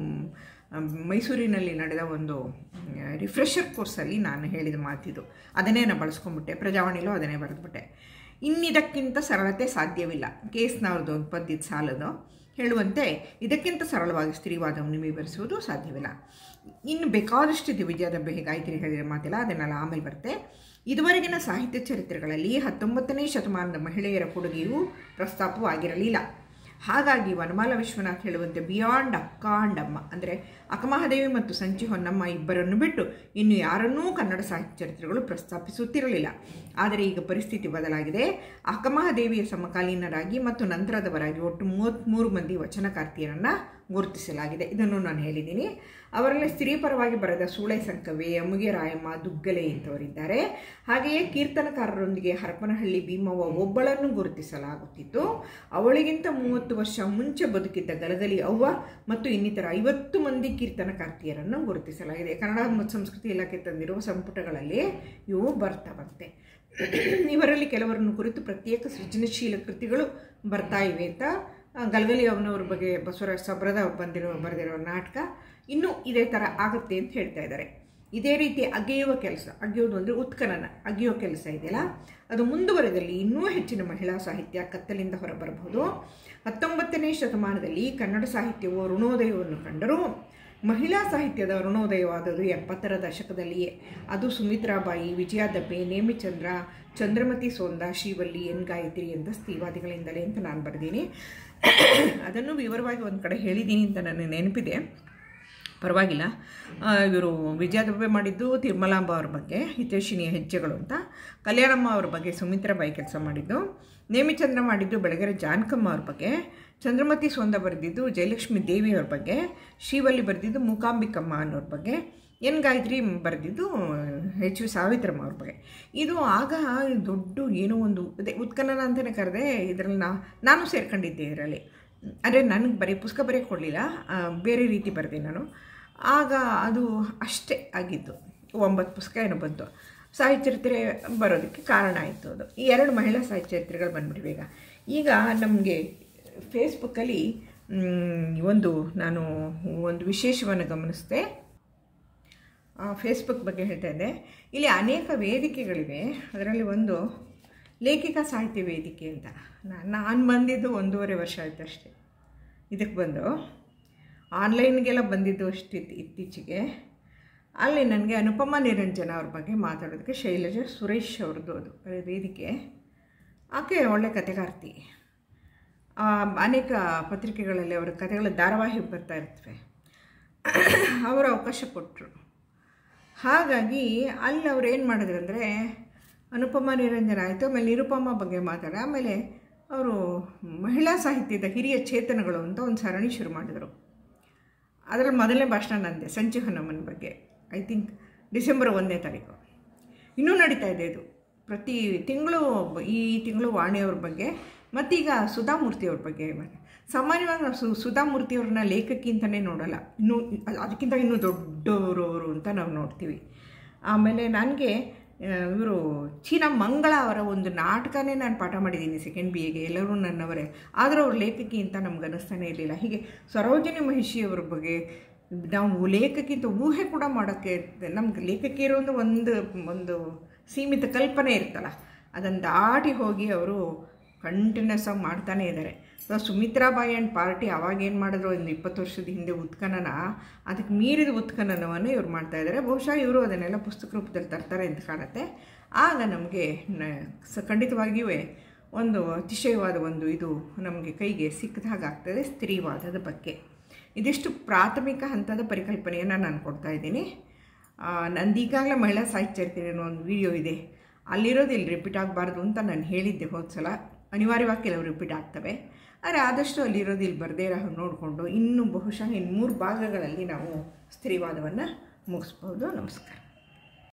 ಮ್, ಮೈಸೂರಿನಲ್ಲಿ ನಡೆದ ಒಂದು ರಿಫ್ರೆಷರ್ ಕೋರ್ಸಲ್ಲಿ ನಾನು ಹೇಳಿದ ಮಾತಿದು ಅದನ್ನೇ ನಾನು ಬಳಸ್ಕೊಂಡ್ಬಿಟ್ಟೆ ಪ್ರಜಾವಾಣಿಲೂ ಅದನ್ನೇ ಬರೆದ್ಬಿಟ್ಟೆ ಇನ್ನಿದಕ್ಕಿಂತ ಸರಳತೆ ಸಾಧ್ಯವಿಲ್ಲ ಕೇಸ್ನವ್ರದ್ದು ಒಂದು ಪದ್ಯದ ಸಾಲದು ಹೇಳುವಂತೆ ಇದಕ್ಕಿಂತ ಸರಳವಾಗಿ ಸ್ತ್ರೀವಾದವನ್ನು ವಿವರಿಸುವುದು ಸಾಧ್ಯವಿಲ್ಲ ಇನ್ನು ಬೇಕಾದಷ್ಟಿದೆ ವಿಜಯದಬ್ಬೆ ಗಾಯತ್ರಿ ಹೇಳಿದ ಮಾತಿಲ್ಲ ಅದನ್ನೆಲ್ಲ ಆಮೇಲೆ ಬರುತ್ತೆ ಇದುವರೆಗಿನ ಸಾಹಿತ್ಯ ಚರಿತ್ರೆಗಳಲ್ಲಿ ಹತ್ತೊಂಬತ್ತನೇ ಶತಮಾನದ ಮಹಿಳೆಯರ ಕೊಡುಗೆಯು ಪ್ರಸ್ತಾಪವಾಗಿರಲಿಲ್ಲ ಹಾಗಾಗಿ ವನಮಾಲ ವಿಶ್ವನಾಥ್ ಹೇಳುವಂತೆ ಬಿಯಾಂಡ್ ಅಕ್ಕ ಅಂಡ್ ಅಮ್ಮ ಅಂದರೆ ಅಕ್ಕಮಹಾದೇವಿ ಮತ್ತು ಸಂಚಿ ಹೊನ್ನಮ್ಮ ಇಬ್ಬರನ್ನು ಬಿಟ್ಟು ಇನ್ನು ಯಾರನ್ನೂ ಕನ್ನಡ ಸಾಹಿತ್ಯ ಚರಿತ್ರೆಗಳು ಪ್ರಸ್ತಾಪಿಸುತ್ತಿರಲಿಲ್ಲ ಆದರೆ ಈಗ ಪರಿಸ್ಥಿತಿ ಬದಲಾಗಿದೆ ಅಕ್ಕಮಹಾದೇವಿಯ ಸಮಕಾಲೀನರಾಗಿ ಮತ್ತು ನಂತರದವರಾಗಿ ಒಟ್ಟು ಮೂವತ್ತ್ಮೂರು ಮಂದಿ ವಚನಕಾರ್ತಿಯರನ್ನು ಗುರುತಿಸಲಾಗಿದೆ ಇದನ್ನು ನಾನು ಹೇಳಿದ್ದೀನಿ ಅವರಲ್ಲಿ ಸ್ತ್ರೀ ಪರವಾಗಿ ಬರೆದ ಸೂಳೆ ಸಂಕವೆ ಅಮುಗೆ ರಾಯಮ್ಮ ದುಗ್ಗಲೆ ಇಂಥವರಿದ್ದಾರೆ ಹಾಗೆಯೇ ಕೀರ್ತನಕಾರರೊಂದಿಗೆ ಹರಪನಹಳ್ಳಿ ಭೀಮವ್ವ ಒಬ್ಬಳನ್ನು ಗುರುತಿಸಲಾಗುತ್ತಿತ್ತು ಅವಳಿಗಿಂತ ಮೂವತ್ತು ವರ್ಷ ಮುಂಚೆ ಬದುಕಿದ್ದ ಗಲಗಲಿ ಅವ್ವ ಮತ್ತು ಇನ್ನಿತರ ಐವತ್ತು ಮಂದಿ ಕೀರ್ತನಕಾರ್ತಿಯರನ್ನು ಗುರುತಿಸಲಾಗಿದೆ ಕನ್ನಡ ಮತ್ತು ಸಂಸ್ಕೃತಿ ಇಲಾಖೆ ತಂದಿರುವ ಸಂಪುಟಗಳಲ್ಲಿ ಇವು ಬರ್ತಾವಂತೆ ಇವರಲ್ಲಿ ಕೆಲವರನ್ನು ಕುರಿತು ಪ್ರತ್ಯೇಕ ಸೃಜನಶೀಲ ಕೃತಿಗಳು ಬರ್ತಾ ಇವೆ ಅಂತ ಆ, ಗಲಗಲಿ ಅವನವ್ರ ಬಗ್ಗೆ ಬಸವರಾಜ ಸಬ್ರದ ಅವ್ರು ಬಂದಿರೋ ಬರೆದಿರೋ ನಾಟಕ ಇನ್ನೂ ಇದೇ ಥರ ಆಗುತ್ತೆ ಅಂತ ಹೇಳ್ತಾ ಇದ್ದಾರೆ ಇದೇ ರೀತಿ ಅಗೆಯುವ ಕೆಲಸ ಅಗೆಯೋದು ಅಂದರೆ ಉತ್ಖನನ ಅಗೆಯೋ ಕೆಲಸ ಇದೆಯಲ್ಲ ಅದು ಮುಂದುವರೆದಲ್ಲಿ ಇನ್ನೂ ಹೆಚ್ಚಿನ ಮಹಿಳಾ ಸಾಹಿತ್ಯ ಕತ್ತಲಿಂದ ಹೊರಬರಬಹುದು ಹತ್ತೊಂಬತ್ತನೇ ಶತಮಾನದಲ್ಲಿ ಕನ್ನಡ ಸಾಹಿತ್ಯವು ಅರುಣೋದಯವನ್ನು ಕಂಡರೂ ಮಹಿಳಾ ಸಾಹಿತ್ಯದ ಅರುಣೋದಯವಾದದ್ದು ಎಪ್ಪತ್ತರ ದಶಕದಲ್ಲಿಯೇ ಅದು ಸುಮಿತ್ರಾಬಾಯಿ ವಿಜಯ ದಬ್ಬೆ ನೇಮಿಚಂದ್ರ ಚಂದ್ರಮತಿ ಸೋಂದ ಶ್ರೀವಲ್ಲಿ ಎನ್ ಗಾಯತ್ರಿ ಎಂದ ಸ್ತ್ರೀವಾದಿಗಳಿಂದಲೇ ಅಂತ ನಾನು ಬರೆದೀನಿ ಅದನ್ನು ವಿವರವಾಗಿ ಒಂದು ಕಡೆ ಹೇಳಿದ್ದೀನಿ ಅಂತ ನನಗೆ ನೆನಪಿದೆ ಪರವಾಗಿಲ್ಲ ಇವರು ವಿಜಯ ದಬ್ಬೆ ಮಾಡಿದ್ದು ತಿರುಮಲಾಂಬ ಅವ್ರ ಬಗ್ಗೆ ಹಿತೇಶಿನಿಯ ಹೆಜ್ಜೆಗಳು ಅಂತ ಕಲ್ಯಾಣಮ್ಮ ಅವ್ರ ಬಗ್ಗೆ ಸುಮಿತ್ರಾಬಾಯಿ ಕೆಲಸ ಮಾಡಿದ್ದು ನೇಮಿಚಂದ್ರ ಮಾಡಿದ್ದು ಬೆಳಗೆರೆ ಜಾನಕಮ್ಮ ಅವ್ರ ಬಗ್ಗೆ ಚಂದ್ರಮತಿ ಸೊಂದ ಬರೆದಿದ್ದು ಜಯಲಕ್ಷ್ಮಿ ದೇವಿ ಅವ್ರ ಬಗ್ಗೆ ಶ್ರೀವಲ್ಲಿ ಬರೆದಿದ್ದು ಮೂಕಾಂಬಿಕಮ್ಮ ಅನ್ನೋರ ಬಗ್ಗೆ ಎನ್ ಗಾಯತ್ರಿ ಬರೆದಿದ್ದು ಎಚ್ ವಿ ಸಾವಿತ್ರಮ್ಮ ಅವ್ರ ಬಗ್ಗೆ ಇದು ಆಗ ದೊಡ್ಡ ಏನೋ ಒಂದು ಅದೇ ಉತ್ಖನನ ಅಂತಲೇ ಕರೆದೆ ಇದರಲ್ಲಿ ನಾ ನಾನು ಸೇರ್ಕೊಂಡಿದ್ದೆ ಇದರಲ್ಲಿ ಅಂದರೆ ನನಗೆ ಬರೀ ಪುಸ್ತಕ ಬರೆಯೋಕ್ಕೆ ಕೊಡಲಿಲ್ಲ ಬೇರೆ ರೀತಿ ಬರೆದೆ ನಾನು ಆಗ ಅದು ಅಷ್ಟೇ ಆಗಿದ್ದು ಒಂಬತ್ತು ಪುಸ್ತಕ ಏನೋ ಬಂತು ಸಾಹಿತ್ಯ ಚರಿತ್ರೆ ಬರೋದಕ್ಕೆ ಕಾರಣ ಆಯಿತು ಅದು ಈ ಎರಡು ಮಹಿಳಾ ಸಾಹಿತ್ಯ ಚರಿತ್ರೆಗಳು ಬಂದ್ಬಿಟ್ಟಿವೆ ಈಗ ಈಗ ನಮಗೆ ಫೇಸ್ಬುಕ್ಕಲ್ಲಿ ಮ್, ಒಂದು ನಾನು ಒಂದು ವಿಶೇಷವನ್ನು ಗಮನಿಸಿದೆ ಫೇಸ್ಬುಕ್ ಬಗ್ಗೆ ಹೇಳ್ತಾ ಇದ್ದೆ ಇಲ್ಲಿ ಅನೇಕ ವೇದಿಕೆಗಳಿವೆ ಅದರಲ್ಲಿ ಒಂದು ಲೇಖಿಕಾ ಸಾಹಿತ್ಯ ವೇದಿಕೆ ಅಂತ ನಾ- ನಾನು ಬಂದಿದ್ದು ಒಂದೂವರೆ ವರ್ಷ ಆಯ್ತು ಅಷ್ಟೇ ಇದಕ್ಕೆ ಬಂದು ಆನ್ಲೈನ್ಗೆಲ್ಲ ಬಂದಿದ್ದು ಅಷ್ಟು ಇತ್- ಇತ್ತೀಚೆಗೆ ಅಲ್ಲಿ ನನಗೆ ಅನುಪಮ ನಿರಂಜನ ಅವ್ರ ಬಗ್ಗೆ ಮಾತಾಡೋದಕ್ಕೆ ಶೈಲಜಾ ಸುರೇಶ್ ಅವ್ರದ್ದು ಅದು ಅದು ವೇದಿಕೆ ಆಕೆ ಒಳ್ಳೆ ಕಥೆಗಾರ್ತಿ ಆ, ಅನೇಕ ಪತ್ರಿಕೆಗಳಲ್ಲಿ ಅವರ ಕಥೆಗಳ ಧಾರಾವಾಹಿ ಬರ್ತಾ ಇರ್ತವೆ ಅವರು ಅವಕಾಶ ಕೊಟ್ಟರು ಹಾಗಾಗಿ ಅಲ್ಲಿ ಅವ್ರು ಏನು ಮಾಡಿದ್ರು ಅಂದರೆ ಅನುಪಮ ನಿರಂಜನ ಆಯಿತು ಆಮೇಲೆ ನಿರುಪಮ ಬಗ್ಗೆ ಮಾತಾಡ ಆಮೇಲೆ ಅವರು ಮಹಿಳಾ ಸಾಹಿತ್ಯದ ಹಿರಿಯ ಚೇತನಗಳು ಅಂತ ಒಂದು ಸರಣಿ ಶುರು ಮಾಡಿದರು ಅದರಲ್ಲಿ ಮೊದಲನೇ ಭಾಷಣ ನಂದೆ ಸಂಚು ಹನುಮನ್ ಬಗ್ಗೆ ಐ ಥಿಂಕ್ ಡಿಸೆಂಬರ್ ಒಂದನೇ ತಾರೀಕು ಇನ್ನೂ ನಡೀತಾ ಇದೆ ಇದು ಪ್ರತಿ ತಿಂಗಳು ಈ ತಿಂಗಳು ವಾಣಿಯವ್ರ ಬಗ್ಗೆ ಮತ್ತೀಗ ಸುಧಾಮೂರ್ತಿ ಅವ್ರ ಬಗ್ಗೆ ಮತ್ತೆ ಸಾಮಾನ್ಯವಾಗಿ ನಾವು ಸು ಸುಧಾಮೂರ್ತಿಯವ್ರನ್ನ ಲೇಖಕಿ ಅಂತಲೇ ನೋಡಲ್ಲ ಇನ್ನೂ ಅದ್- ಅದಕ್ಕಿಂತ ಇನ್ನೂ ದೊಡ್ಡವರು ಅವರು ಅಂತ ನಾವು ನೋಡ್ತೀವಿ ಆಮೇಲೆ ನನಗೆ ಇವರು ಚೀನಾ ಮಂಗಳ ಅವರ ಒಂದು ನಾಟಕನೇ ನಾನು ಪಾಠ ಮಾಡಿದ್ದೀನಿ ಸೆಕೆಂಡ್ ಬಿ ಎಗೆ ಎಲ್ಲರೂ ನನ್ನವರೇ ಆದರೆ ಅವ್ರು ಲೇಖಕಿ ಅಂತ ನಮ್ಗೆ ಅನ್ನಿಸ್ತಾನೆ ಇರಲಿಲ್ಲ ಹೀಗೆ ಸರೋಜಿನಿ ಮಹಿಷಿಯವರ ಬಗ್ಗೆ ನಾವು ಲೇಖಕಿಂತ ಊಹೆ ಕೂಡ ಮಾಡೋಕ್ಕೆ ನಮ್ಗೆ ಲೇಖಕಿಯರು ಒಂದು ಒಂದು ಒಂದು ಸೀಮಿತ ಕಲ್ಪನೆ ಇರ್ತಲ್ಲ ಅದನ್ನು ದಾಟಿ ಹೋಗಿ ಅವರು ಕಂಟಿನ್ಯೂಸ್ ಆಗಿ ಮಾಡ್ತಾನೇ ಇದ್ದಾರೆ ಸೊ ಸುಮಿತ್ರಾಬಾಯಿ ಆ್ಯಂಡ್ ಪಾರ್ಟಿ ಅವಾಗ ಏನು ಮಾಡಿದ್ರು ಒಂದು ಇಪ್ಪತ್ತು ವರ್ಷದ ಹಿಂದೆ ಉತ್ಖನನ ಅದಕ್ಕೆ ಮೀರಿದ ಉತ್ಖನನವನ್ನು ಇವ್ರು ಮಾಡ್ತಾ ಇದ್ದಾರೆ ಬಹುಶಃ ಇವರು ಅದನ್ನೆಲ್ಲ ಪುಸ್ತಕ ರೂಪದಲ್ಲಿ ತರ್ತಾರೆ ಅಂತ ಕಾಣುತ್ತೆ ಆಗ ನಮಗೆ ನ ಸ ಖಂಡಿತವಾಗಿಯೂ ಒಂದು ಅತಿಶಯವಾದ ಒಂದು ಇದು ನಮಗೆ ಕೈಗೆ ಸಿಕ್ಕಿದ ಹಾಗಾಗ್ತದೆ ಸ್ತ್ರೀವಾದದ ಬಗ್ಗೆ ಇದಿಷ್ಟು ಪ್ರಾಥಮಿಕ ಹಂತದ ಪರಿಕಲ್ಪನೆಯನ್ನು ನಾನು ಕೊಡ್ತಾ ಇದ್ದೀನಿ ನಂದು ಈಗಾಗಲೇ ಮಹಿಳಾ ಸಾಹಿತ್ಯ ಅನ್ನೋ ಒಂದು ವಿಡಿಯೋ ಇದೆ ಅಲ್ಲಿರೋದು ಇಲ್ಲಿ ರಿಪೀಟ್ ಆಗಬಾರ್ದು ಅಂತ ನಾನು ಹೇಳಿದ್ದೆ ಹೋದ ಸಲ ಅನಿವಾರ್ಯವಾಗಿ ಕೆಲವು ರಿಪೀಟ್ ಆಗ್ತವೆ ಆದರೆ ಆದಷ್ಟು ಅಲ್ಲಿರೋದು ಇಲ್ಲಿ ಬರದೇ ಇರೋ ಹಾಗೆ ನೋಡಿಕೊಂಡು ಇನ್ನೂ ಬಹುಶಃ ಇನ್ನು ಮೂರು ಭಾಗಗಳಲ್ಲಿ ನಾವು ಸ್ತ್ರೀವಾದವನ್ನು ಮುಗಿಸ್ಬೋದು ನಮಸ್ಕಾರ